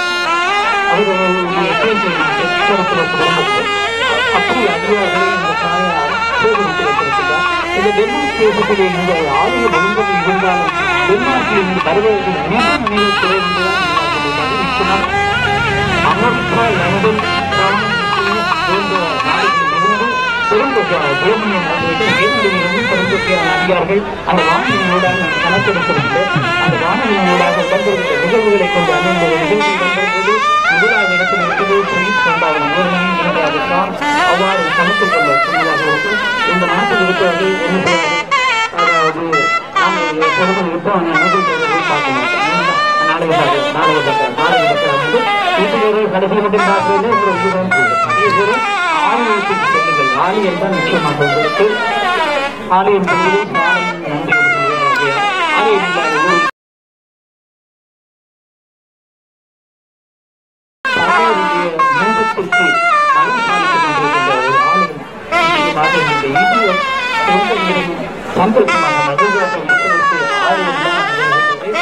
அவர்களுடைய குடும்பத்தில் அப்படி அதிகாரிகளை இந்த தாயார் சேகரித்து வைத்திருக்கிறார் இந்த டெல்லி தேசத்திலே இந்த ஆயுத ஒழுங்கு இருந்தாலும் வெளிநாட்டில் இருந்து வருவதற்கு மிகவும் நினைவு தேவை என்றுதான் நிச்சயமாக அமெரிக்கா லண்டன் பிரான்ஸ் போன்ற நாடுகளிலிருந்து பெருந்தொகையான ஜெர்மனிய நாடுகள் இருந்து பெருந்தொகையான அதிகாரிகள் அந்த வானொலியோடாக கணக்கெடுக்கிறது அந்த வானொலியோடாக இடம்பெறுகிற நிகழ்வுகளை கொண்டு அமைந்த நிகழ்வு இடம்பெறுவது முதலாவது இடத்தில் இருக்குது பிரின்ஸ் இரண்டாவது ஜெர்மனி மூன்றாவது பிரான்ஸ் அவ்வாறு கணக்கில் கொள்ள சொன்னதாக இருக்கும் இந்த நாட்டில் இருக்கிறவர்கள் என்ன செய்வார்கள் அதாவது நாங்கள் பொருட்கள் இருப்போம் முதல் பார்க்க மாட்டோம் நாளைக்கு பார்க்க நாளைக்கு பார்க்க நாளைக்கு பார்க்க வந்து வீட்டுக்கு கடைசி மட்டும் பார்க்கறது ஒரு இதுதான் இது ஆலயத்துக்கு செல்லுங்கள் ஆலயம் தான் நிச்சயமாக உங்களுக்கு ஆலயம் என்பது சாலம் நன்றி கொடுக்கக்கூடிய ஆலயம் இல்லாத ஊர் சகோதரிய மேகத்திற்கு அழகு பாலித்துக் கொண்டிருக்கின்ற ஒரு ஆலயம் நிச்சயமாக இந்த இந்திய சொந்தங்களும் சந்தோஷமாக மகிழ்வாக மக்களுக்கு ஆலயம் தான் அமைந்திருக்கிறது.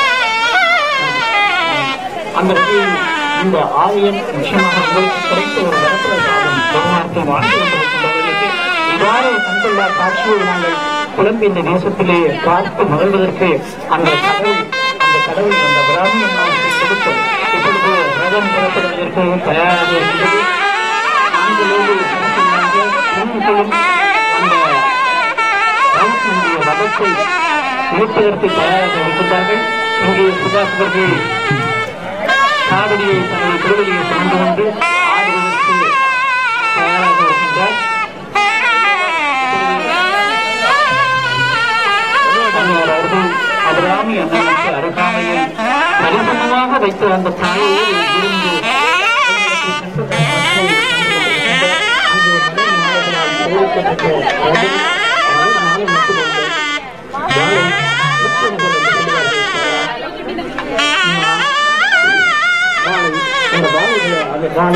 அந்த வகையில் இந்த ஆலயம் நிச்சயமாக உங்களுக்கு கிடைத்த ஒரு வரப்பிரசாதம் பெருமாற்றம் வாழ்ந்து கொண்டிருக்கின்றவர்களுக்கு இவ்வாறு ஒரு கண்டுள்ள காட்சியை நாங்கள் குழம்பு இந்த தேசத்திலே பார்த்து மகிழ்வதற்கு அந்த கடவுள் அந்த கடவுள் அந்த பிராமியம் நமக்கு கொடுத்தோம் இப்பொழுது ரதம் புறப்படுவதற்கு தயாராக இருந்தது ஆண்களோடு பெண்களும் அந்த ரவுத்தினுடைய ரதத்தை இழுப்பதற்கு தயாராக இருக்கின்றார்கள் இங்கே சுபாஷ் அவர்கள் காவடியை தனது திருவடியை சுமந்து கொண்டு ஆடுவதற்கு தயாராக இருக்கின்றார் அண்ணார் அவர்கள் அபிராமி அண்ணனுக்கு அருகாமையில் பரிசமமாக வைத்து அந்த தாயோடு இருந்து அந்த பாலைகளை அந்த பாலை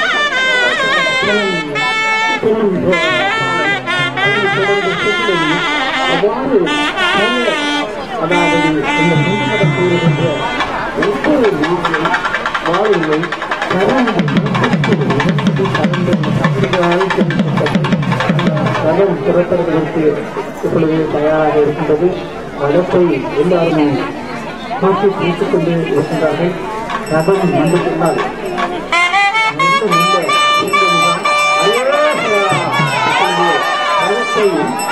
அவ்வாறு அதாவது இந்த முன்மதம் கூறுகின்ற ஒவ்வொரு நாளும் வாழுங்கள் கடன் திறப்பதற்கு இப்பொழுது தயாராக இருக்கின்றது ரதத்தை எல்லாருமே தூக்கி பிடித்துக் கொண்டு இருக்கின்றார்கள் ரதம் வந்து சொன்னால் மெல்ல மெல்ல தீர்ந்ததுதான். அயோத்தியா! இப்பொழுது ரதத்தை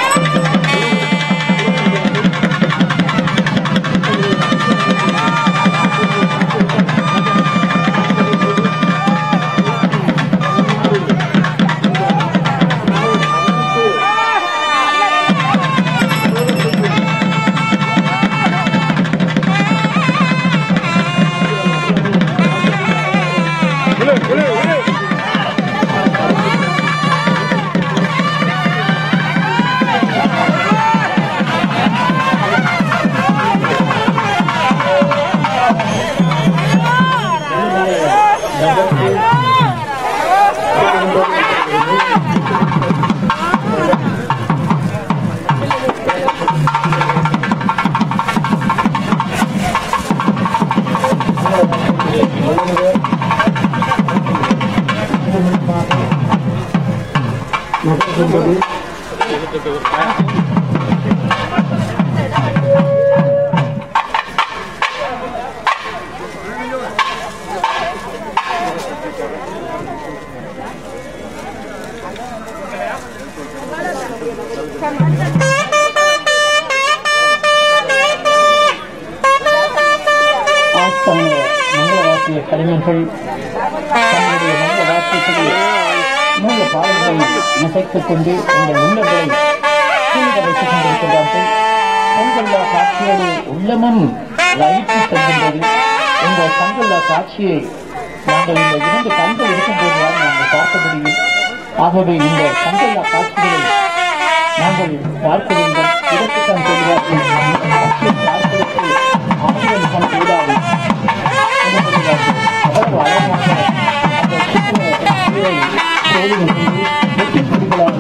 ஆஸ்தான மங்களவாசிய கலைஞர்கள் தங்களுடைய மங்கள வாசியத்தில் மூல பாடல்களை இசைத்துக் கொண்டு உங்கள் உள்ளங்களை சூழ்நிலை வைத்துக் கொண்டிருக்கிறார்கள் பொங்கல்லா காட்சியோடு உள்ளமும் லயித்து செல்கின்றது இந்த சங்கல்லா காட்சியை நாங்கள் இந்த இரண்டு கண்கள் இருக்கும்போதுதான் நாங்கள் பார்க்க முடியும் ஆகவே இந்த சங்கல்லா காட்சிகளை நாங்கள் பார்க்க வேண்டும் இதற்குத்தான் சொல்வார்கள் காட்சியை பார்ப்பதற்கு ஆயிரம் பணம் கூடாது என்று சொல்கிறார்கள். அவ்வளவு அழகாக அந்த சித்திர காட்சியை தோழிகள் செய்து வெற்றி கொடிகளால்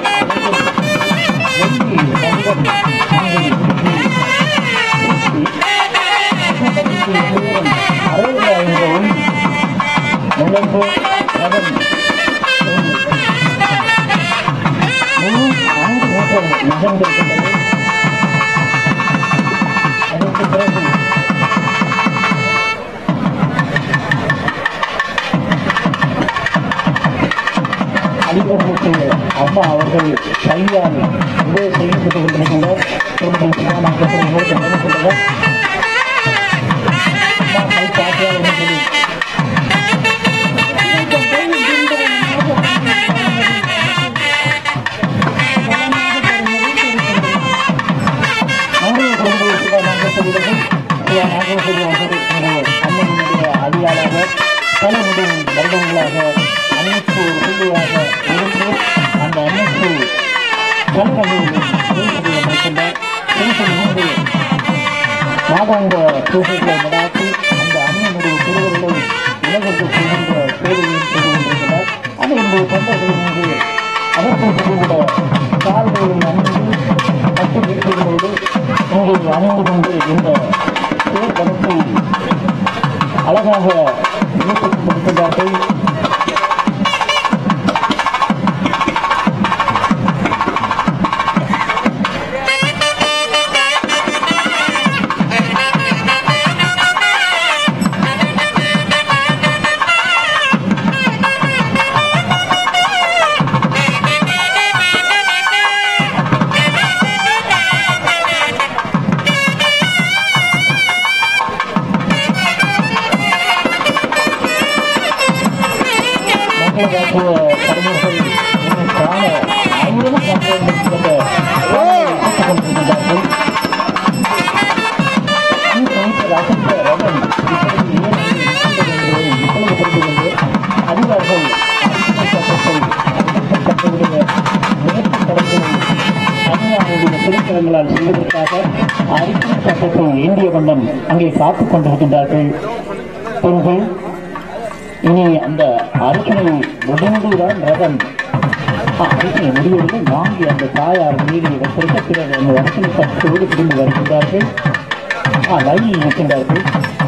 வெள்ளி தங்கம் நாங்கள் அறுபதாயிரம் நுழைந்து அதன் முழு நான்கு மீட்டர் நகர்ந்திருக்கின்றது அதற்கு பிறகு அலிபர்களுக்கு அம்மா அவர்கள் கையால் உதவி செய்யப்பட்டு கொண்டிருக்கின்றார் குடும்பம் சுகாதார நினைக்கின்றனர் கை காட்டியால் என்று சொல்லி நம்முடைய குடும்ப சுகாதார அண்ணனுடைய அடியாளாக பல நெடும் வருடங்களாக அன்னைக்கு ஒரு பிள்ளையாக இருந்து அந்த அன்னைக்கு பல வகைகளில் பேசுவதை நினைக்கின்றார் பேசும்போது மாதாந்த பூசைகளை நடாத்தி அந்த அண்ணனுடைய திருவருளை உலகிற்கு செய்கின்ற சேவையும் செய்து கொண்டிருக்கிறார் அது இந்த தொண்டர்கள் மீது அவர்கள் செய்துவிட கால்களை அணிந்து பட்டு வீட்டுகளோடு இங்கே அணிந்து கொண்டு இந்த தேர்தலத்தை அழகாக இணைத்துக் கொண்டிருக்கிறார்கள் தலைவர்கள் காண ஆயிரம் கொண்டிருக்கின்றார்கள் திருத்தலங்களால் செய்வதற்காக அரசியல் சட்டத்தை இந்திய வண்ணம் அங்கே காத்துக் கொண்டிருக்கின்றார்கள் பெண்கள் இனி அந்த அரசனை முடிந்துதான் ரதம் ஆ, அரசனை முடிவதில்லை வாங்கி அந்த தாயார் மீது வைத்திருக்க பிறகு அந்த அரசனை பற்றோடு திரும்பி வருகின்றார்கள் ஆ, லைனில் இருக்கின்றார்கள்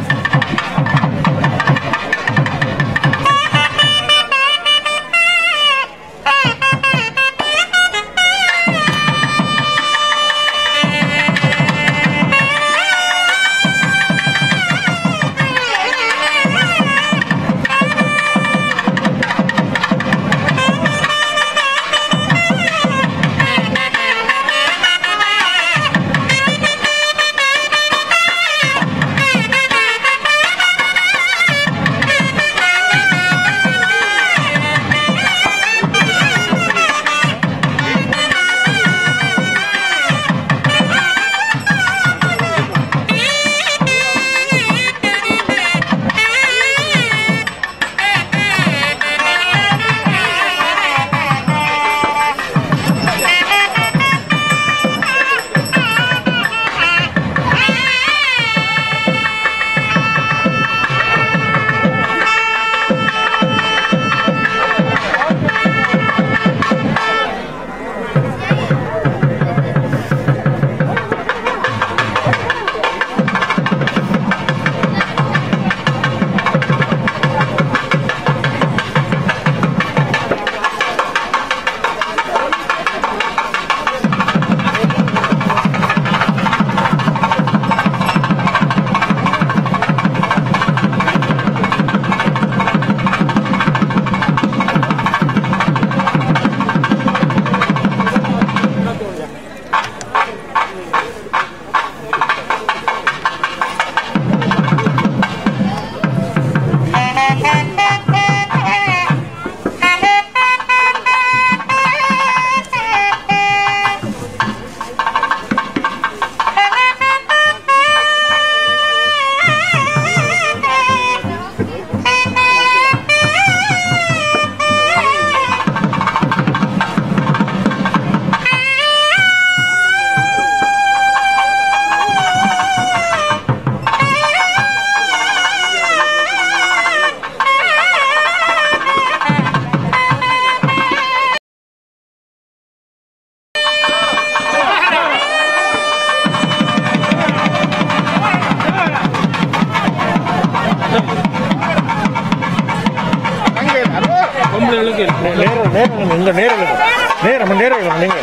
நேரம் நேரம் இந்த நேரம் நேரம் நேரம் நீங்க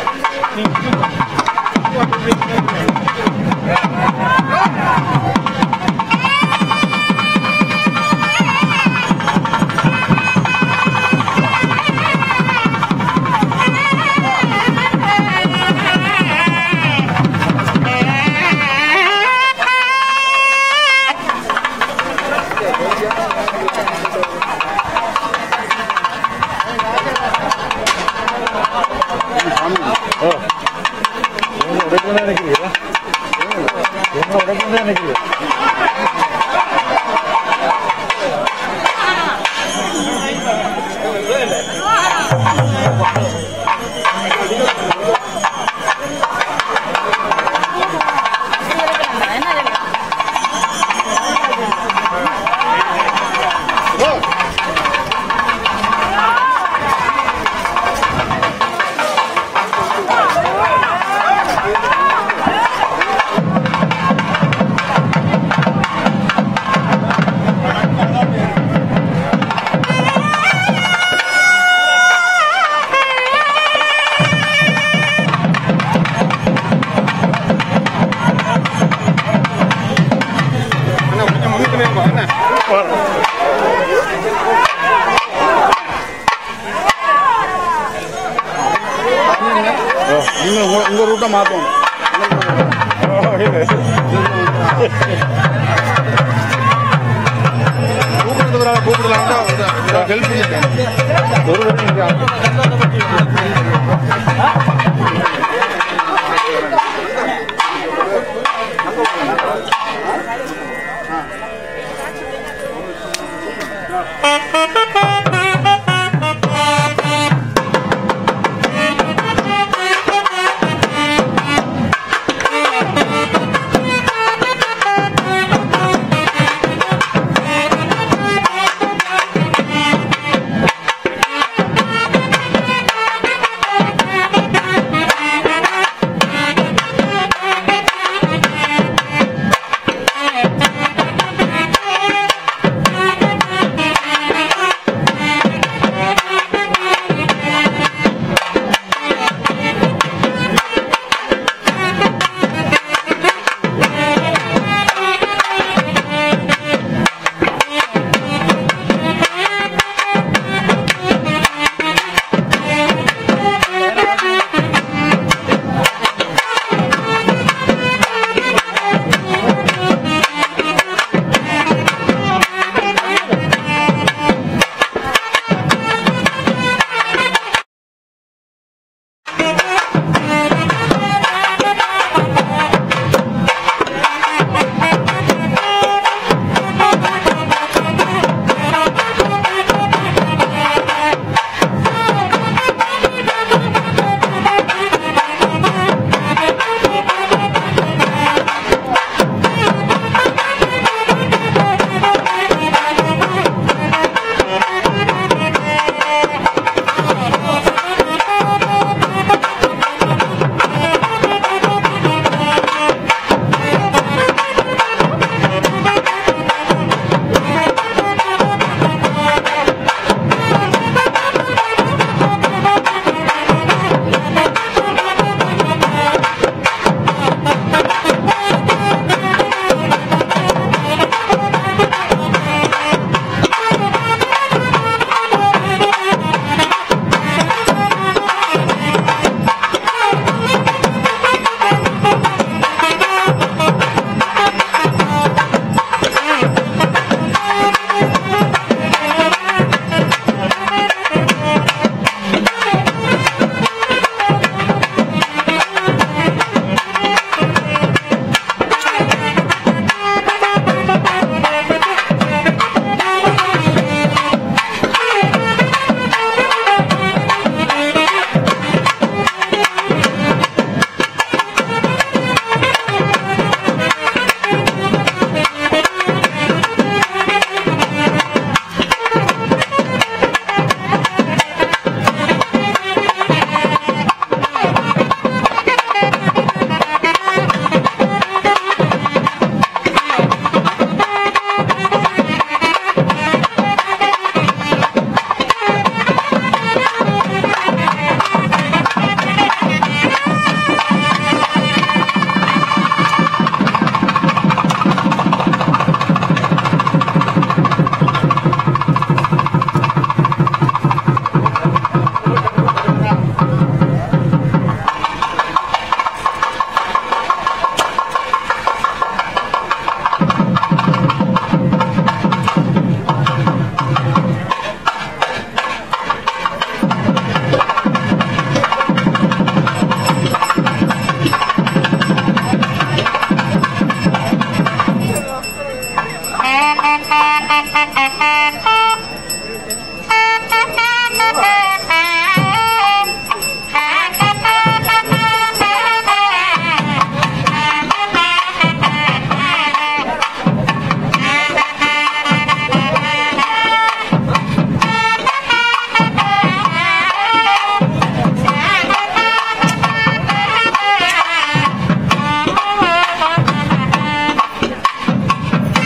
என்ன உடைக்கணும் நினைக்கிறீங்களா என்ன உடைக்கணும் நினைக்கிறீங்க நீங்க உங்க- உங்க ரூட்டை மாத்தணும் கூப்பிடுறதுனால கூப்பிடலாம் ஹெல்ப் பண்ணிட்டேன் ஒரு தடவை இங்க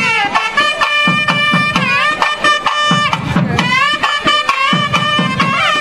ஆ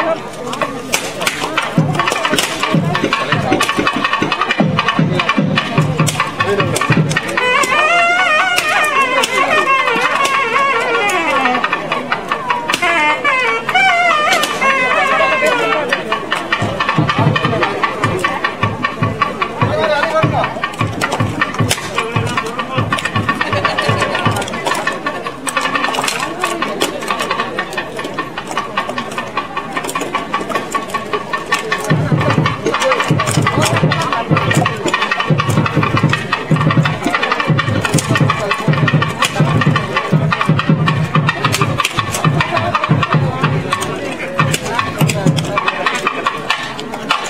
ஆ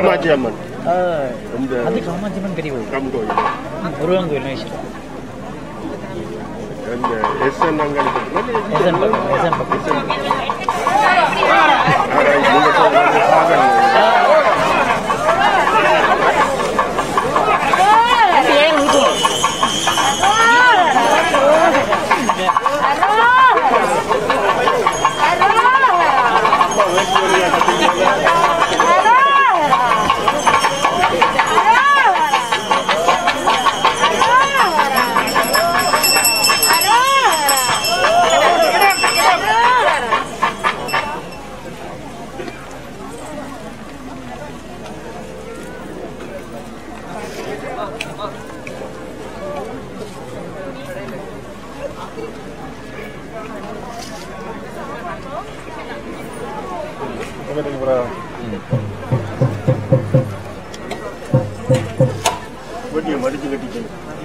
காமாட்சி அம்மன் ஆ, இந்த அது காமாட்சிமன் பெரிய கோயில் கம் கோயில் முருகன் கோயில் நைஸ்வரம் இந்த எஸ்என் அங்காளி எசன் பக்கம் எசன் பக்கம் நீங்க சொல்றது சாகல் வெட்டியை மடிச்சு கட்டிட்டு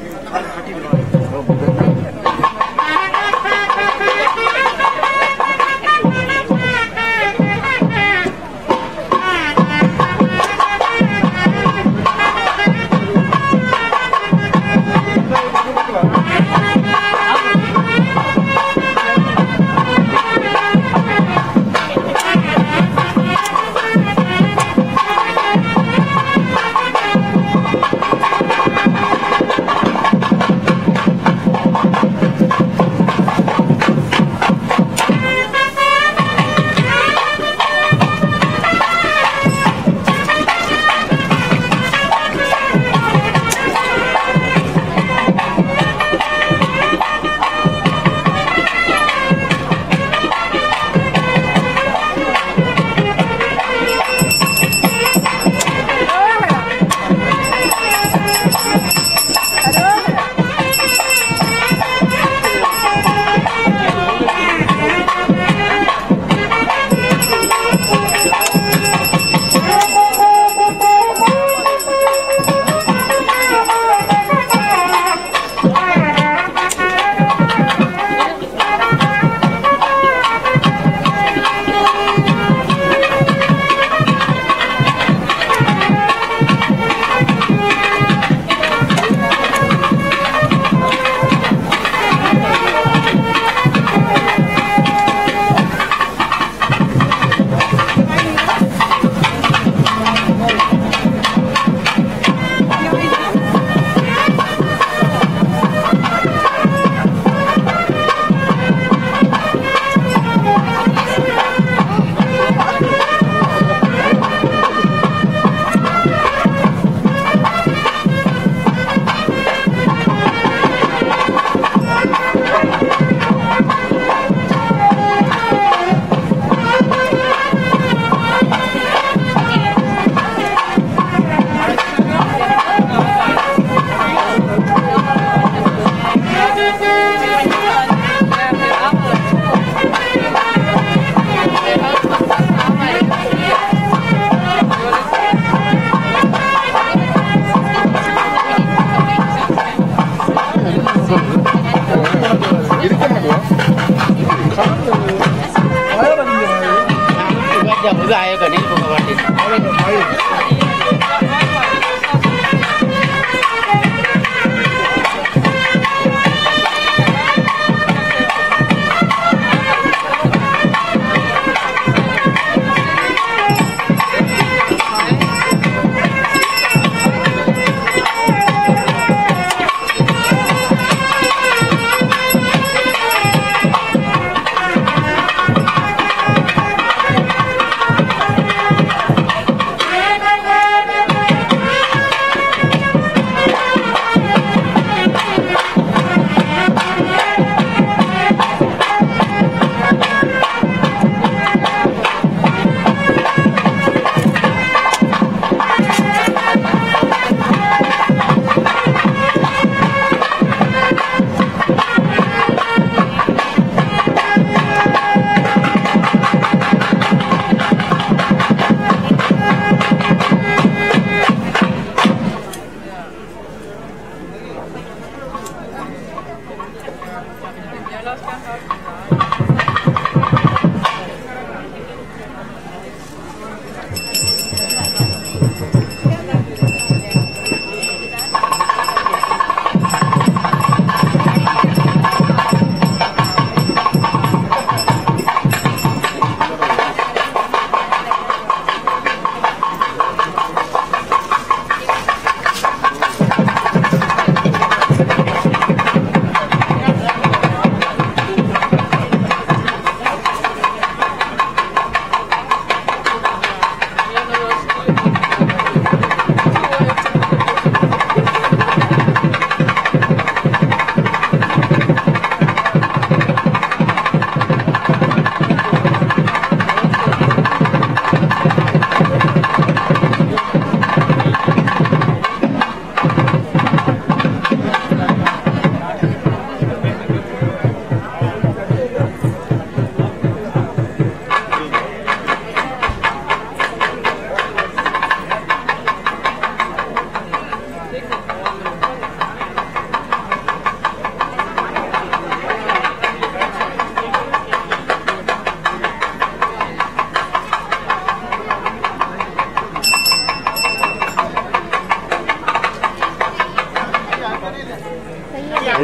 itu ayo kan ini bunga wadi Thank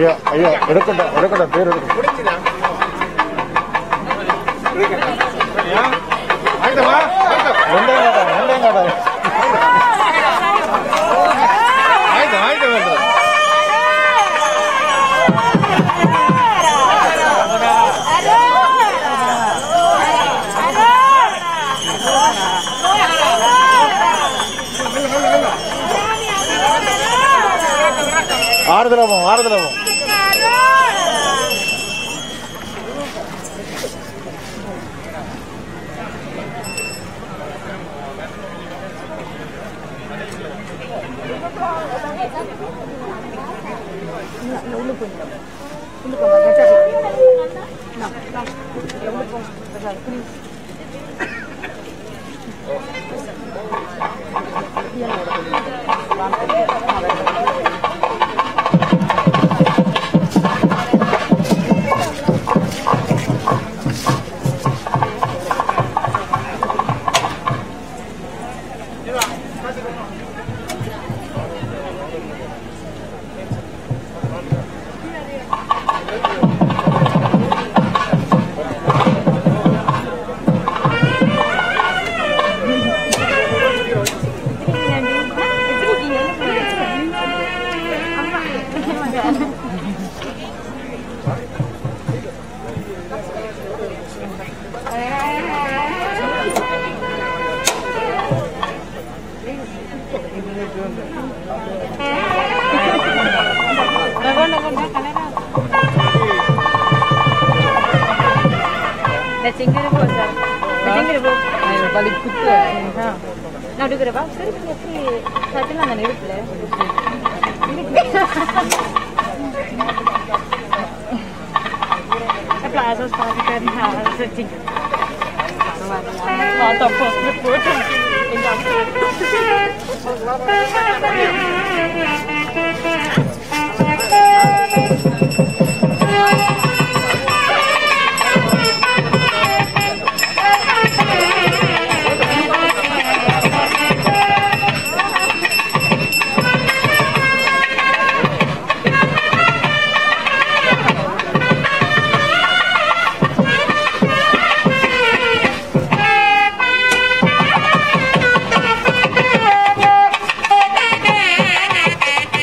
ஐயா ஐயா எடுக்கட்டா எடுக்கட்டா பேர் எடுக்கட்டும் வெந்தயங்காடா வெந்தயங்காடா ஆறுதல போவோம் ஆறுதல போவோம் சிங்கரு போ சார் சிங்கரு போ balik kutu ha nak duduk berapa sorry எப்படி சட்டலாம் அந்த நெருப்புல Apply as a kan ha searching. Lot of post report. Thank you.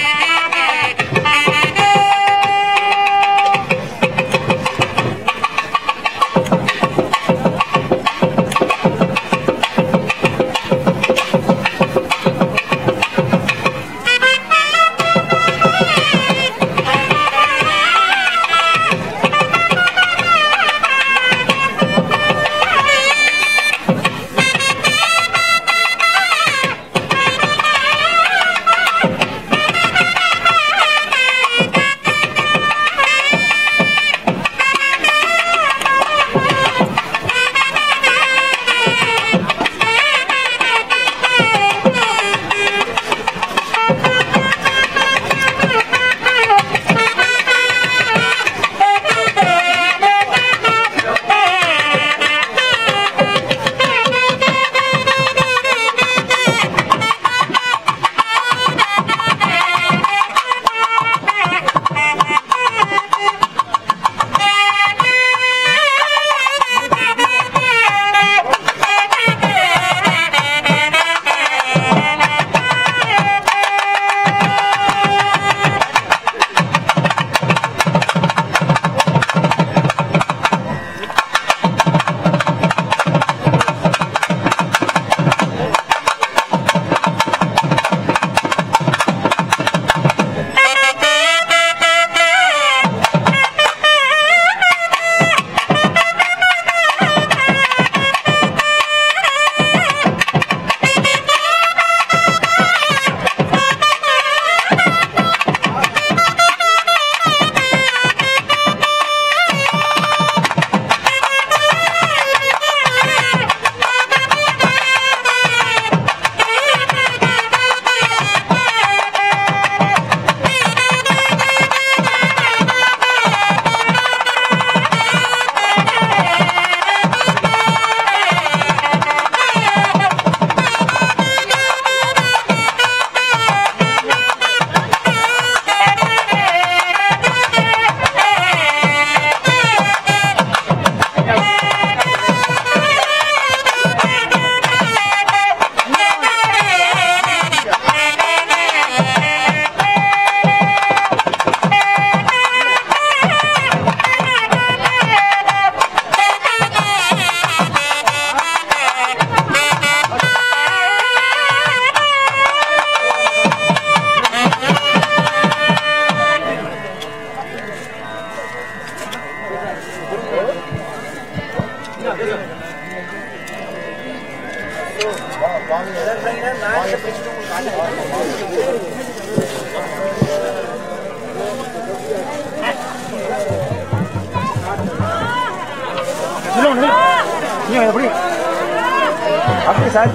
நீ எப்படி அப்படியே சார்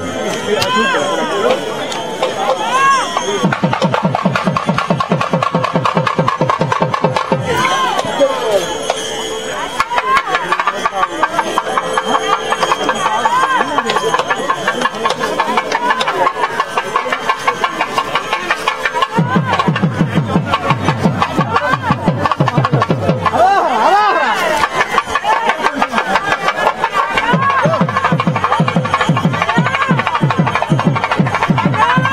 ஆ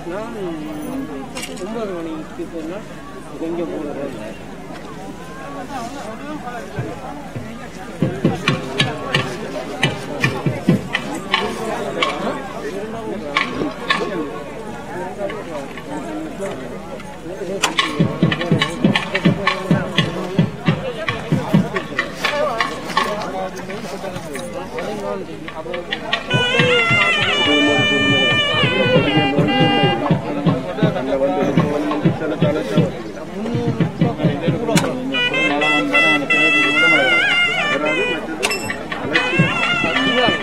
நான் ஒன்பது மணிக்கு போனால் எங்கே போகிறது அங்கே வந்து வந்து சில தலைச்சம் அதாவது மற்றது அலட்சியம்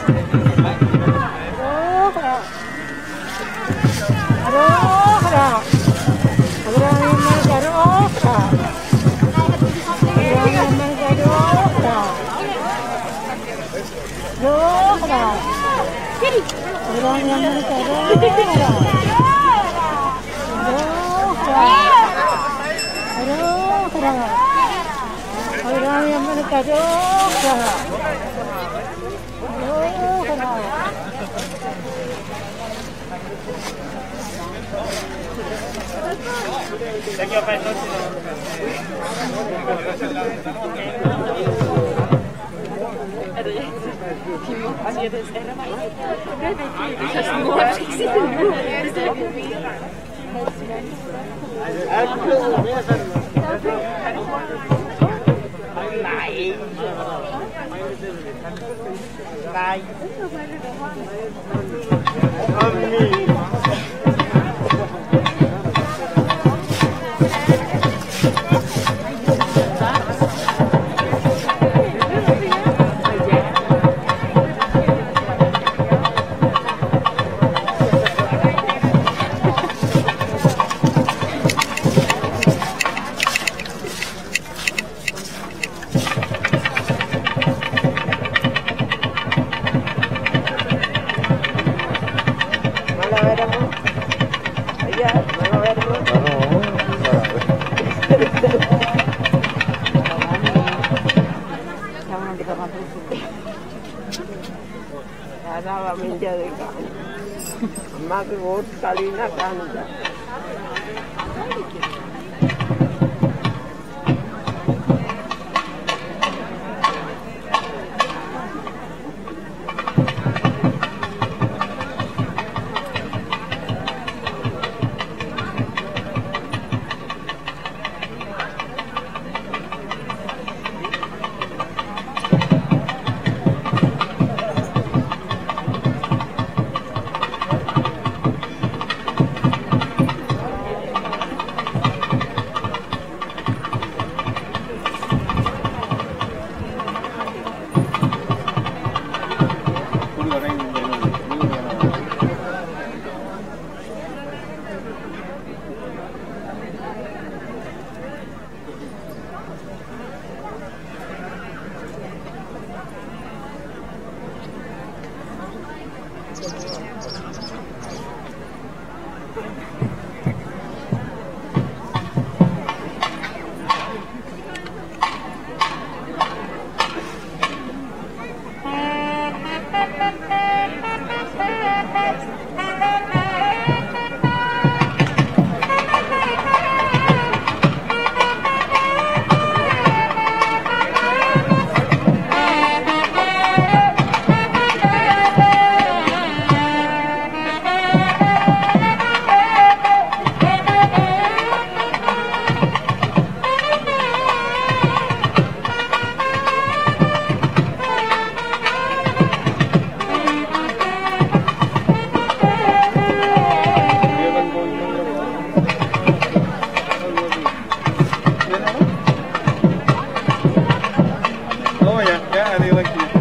அம்மாக்கு ஓட்டு களின்னா காணுங்க Oh yeah, yeah, they like you.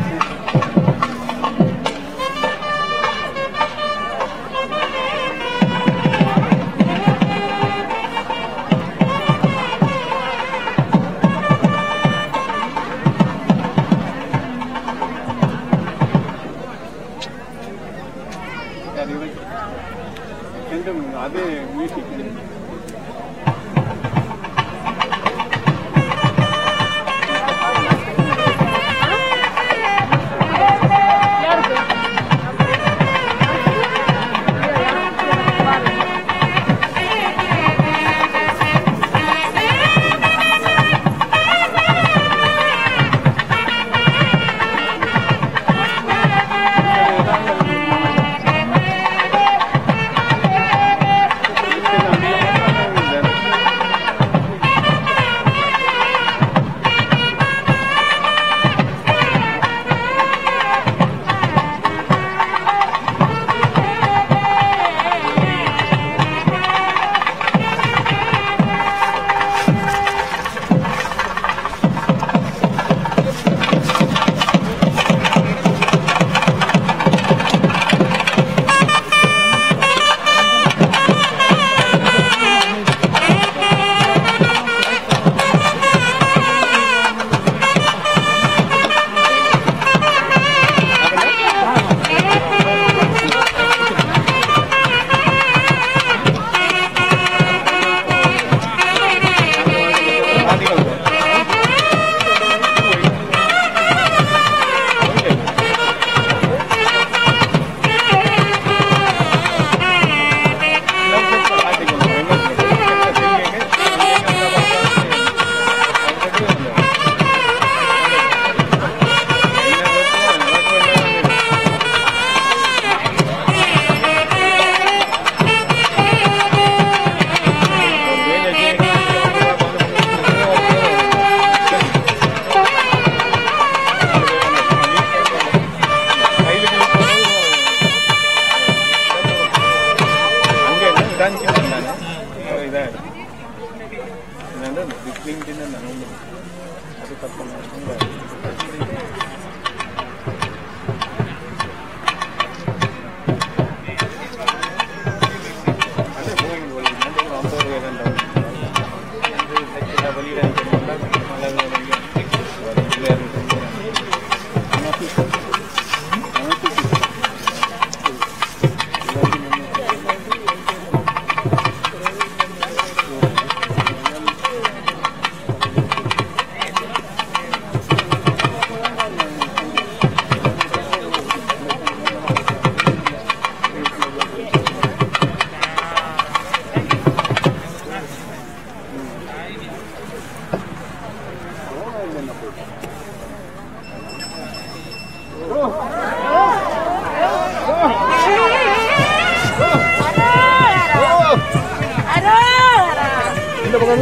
Yeah, they like Kingdom, அதே music. Thank you.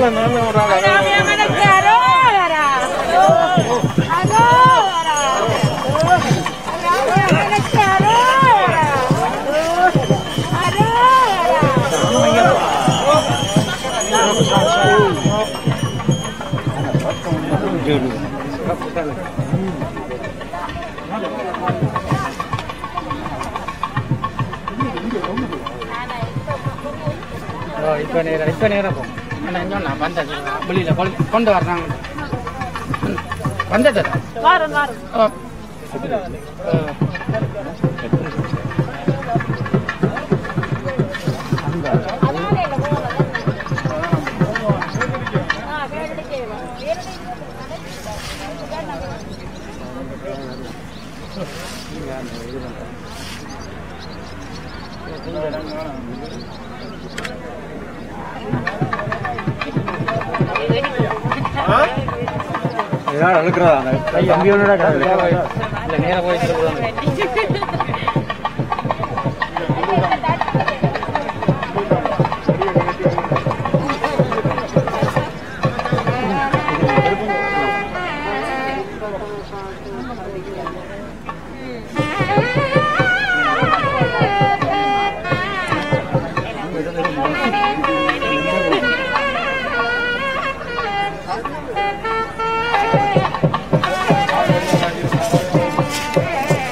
இப்போ நேரம் இப்போ நேரம் போ ஆனால் இன்னும் வந்தது வெளியில் கொண்டு வர்றாங்க வந்தது வாரம் வாரம் ஆ. இல்லை நேராக போய் திரும்ப Thank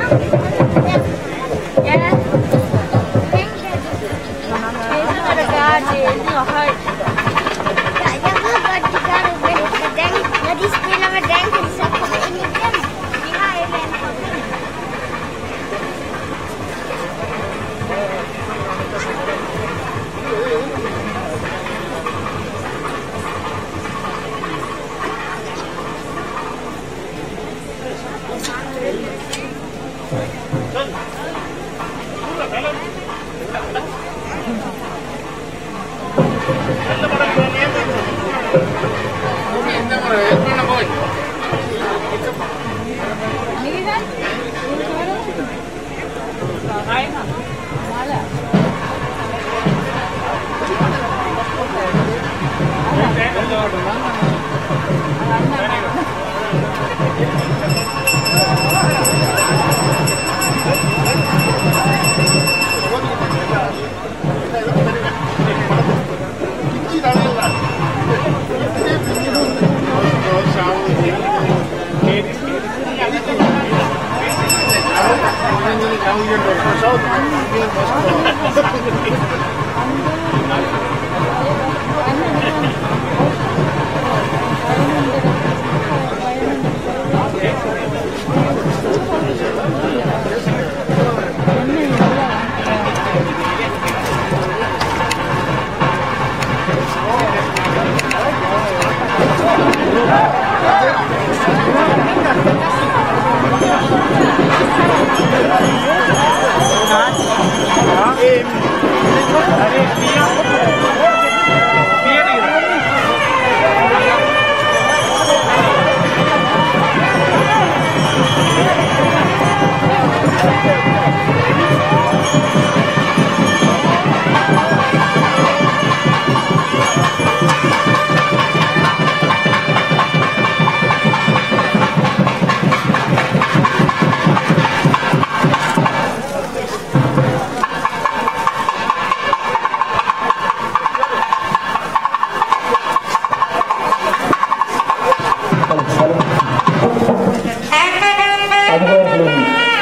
அதிகாரிகளின்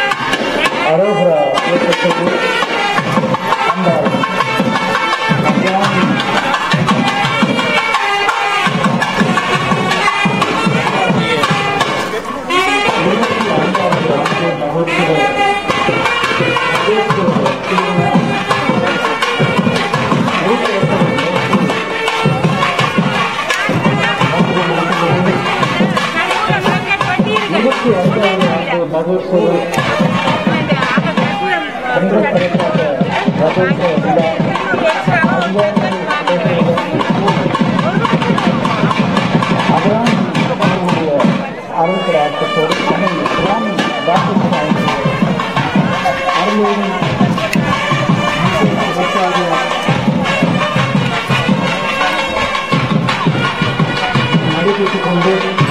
அரோகரா இயக்கத்தோடு அந்த அஞ்ஞானி இருபத்தி ஐந்தாவது ஆண்டு மகோத்சவ மகோத்சவ திருவிழா இருபத்தி ஐந்தாவது ஆண்டு மகோத்சவ பொங்கல் படைப்பாக மகோத்சவ விழா அதான் நம்முடைய அருள்கிற ஆட்டத்தோடு சென்னை சுவாமி டாக்டர் அருளோடு நடைபெற்றுக் கொண்டு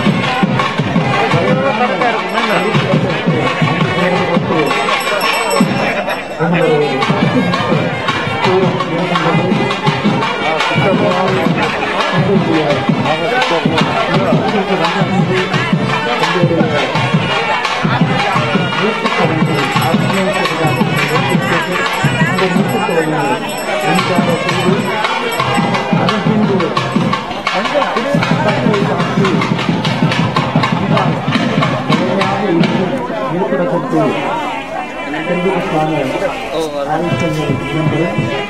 அதன் பின்பு இருப்பிடத்திற்கு செல்வதற்கான ஆலோசனை இருந்தது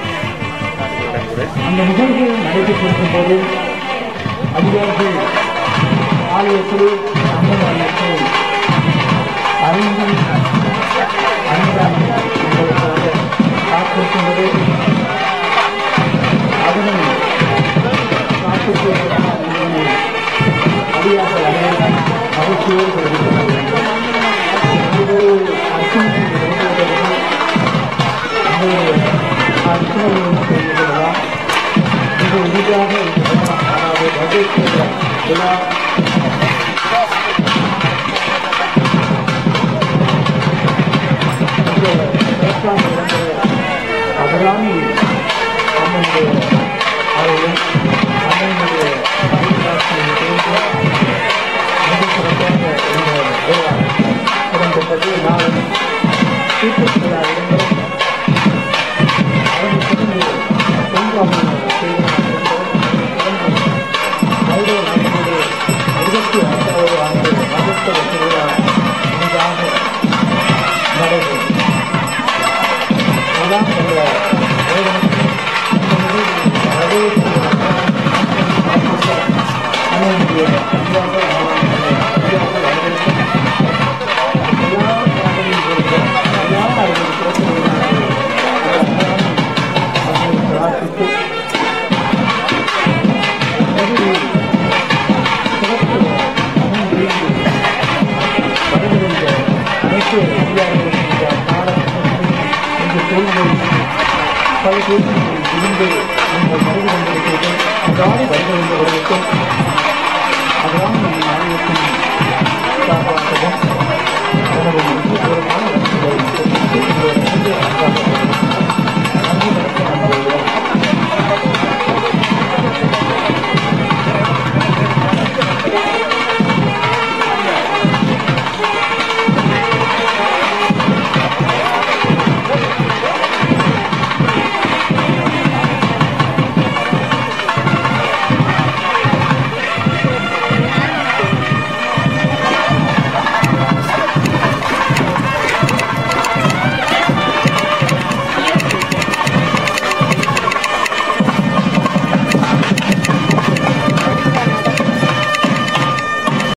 அந்த நிகழ்வு நடைபெற்றிருக்கும் போது அதிகாரிகள் ஆலயத்தில் அன்னதானத்தை அறிந்து அன்னதானம் என்பதற்காக காத்திருக்கின்றது அதனை காத்துக்கு அடியாக அனைவரும் மகிழ்ச்சியோடு வருகின்றனர் இது அர்ச்சனை நடத்துவதற்கு இந்த அர்ச்சனையை செய்வதெல்லாம் மிக எளிதாக இந்த அதாவது மகேஸ்வர விழா மிக சிறப்பாக நடந்த அபராமி அம்மனுடைய ஆலயம் அம்மனுடைய பரிசாட்சியை தெரிந்து மிக சிறப்பாக இந்த விழா இடம்பெற்றது நாளை நடைபெறும் அதான் இந்த வேதனைக்கு இந்த நிகழ்வு வரவேற்பு அனைவருடைய அன்பாக அன்பாக வரவேற்கும் எல்லா நாடுகளிலும் இருக்கிற எல்லா நாடுகளிலும் பிறப்பிற்கு பிரார்த்தித்து நடுவே சிறப்பு அணிந்திருந்து வருகின்ற அனைத்து அதிகாரிகளும் இந்த காலகட்டத்தில் இந்த சூழ்நிலை தொலைபேசியில் இருந்து நீங்கள் வருகை கொண்டிருக்கிறீர்கள் அதாவது வருகை கொண்டவர்களுக்கும் அதான் நம் ஆலயத்தின் சார்பாகவும்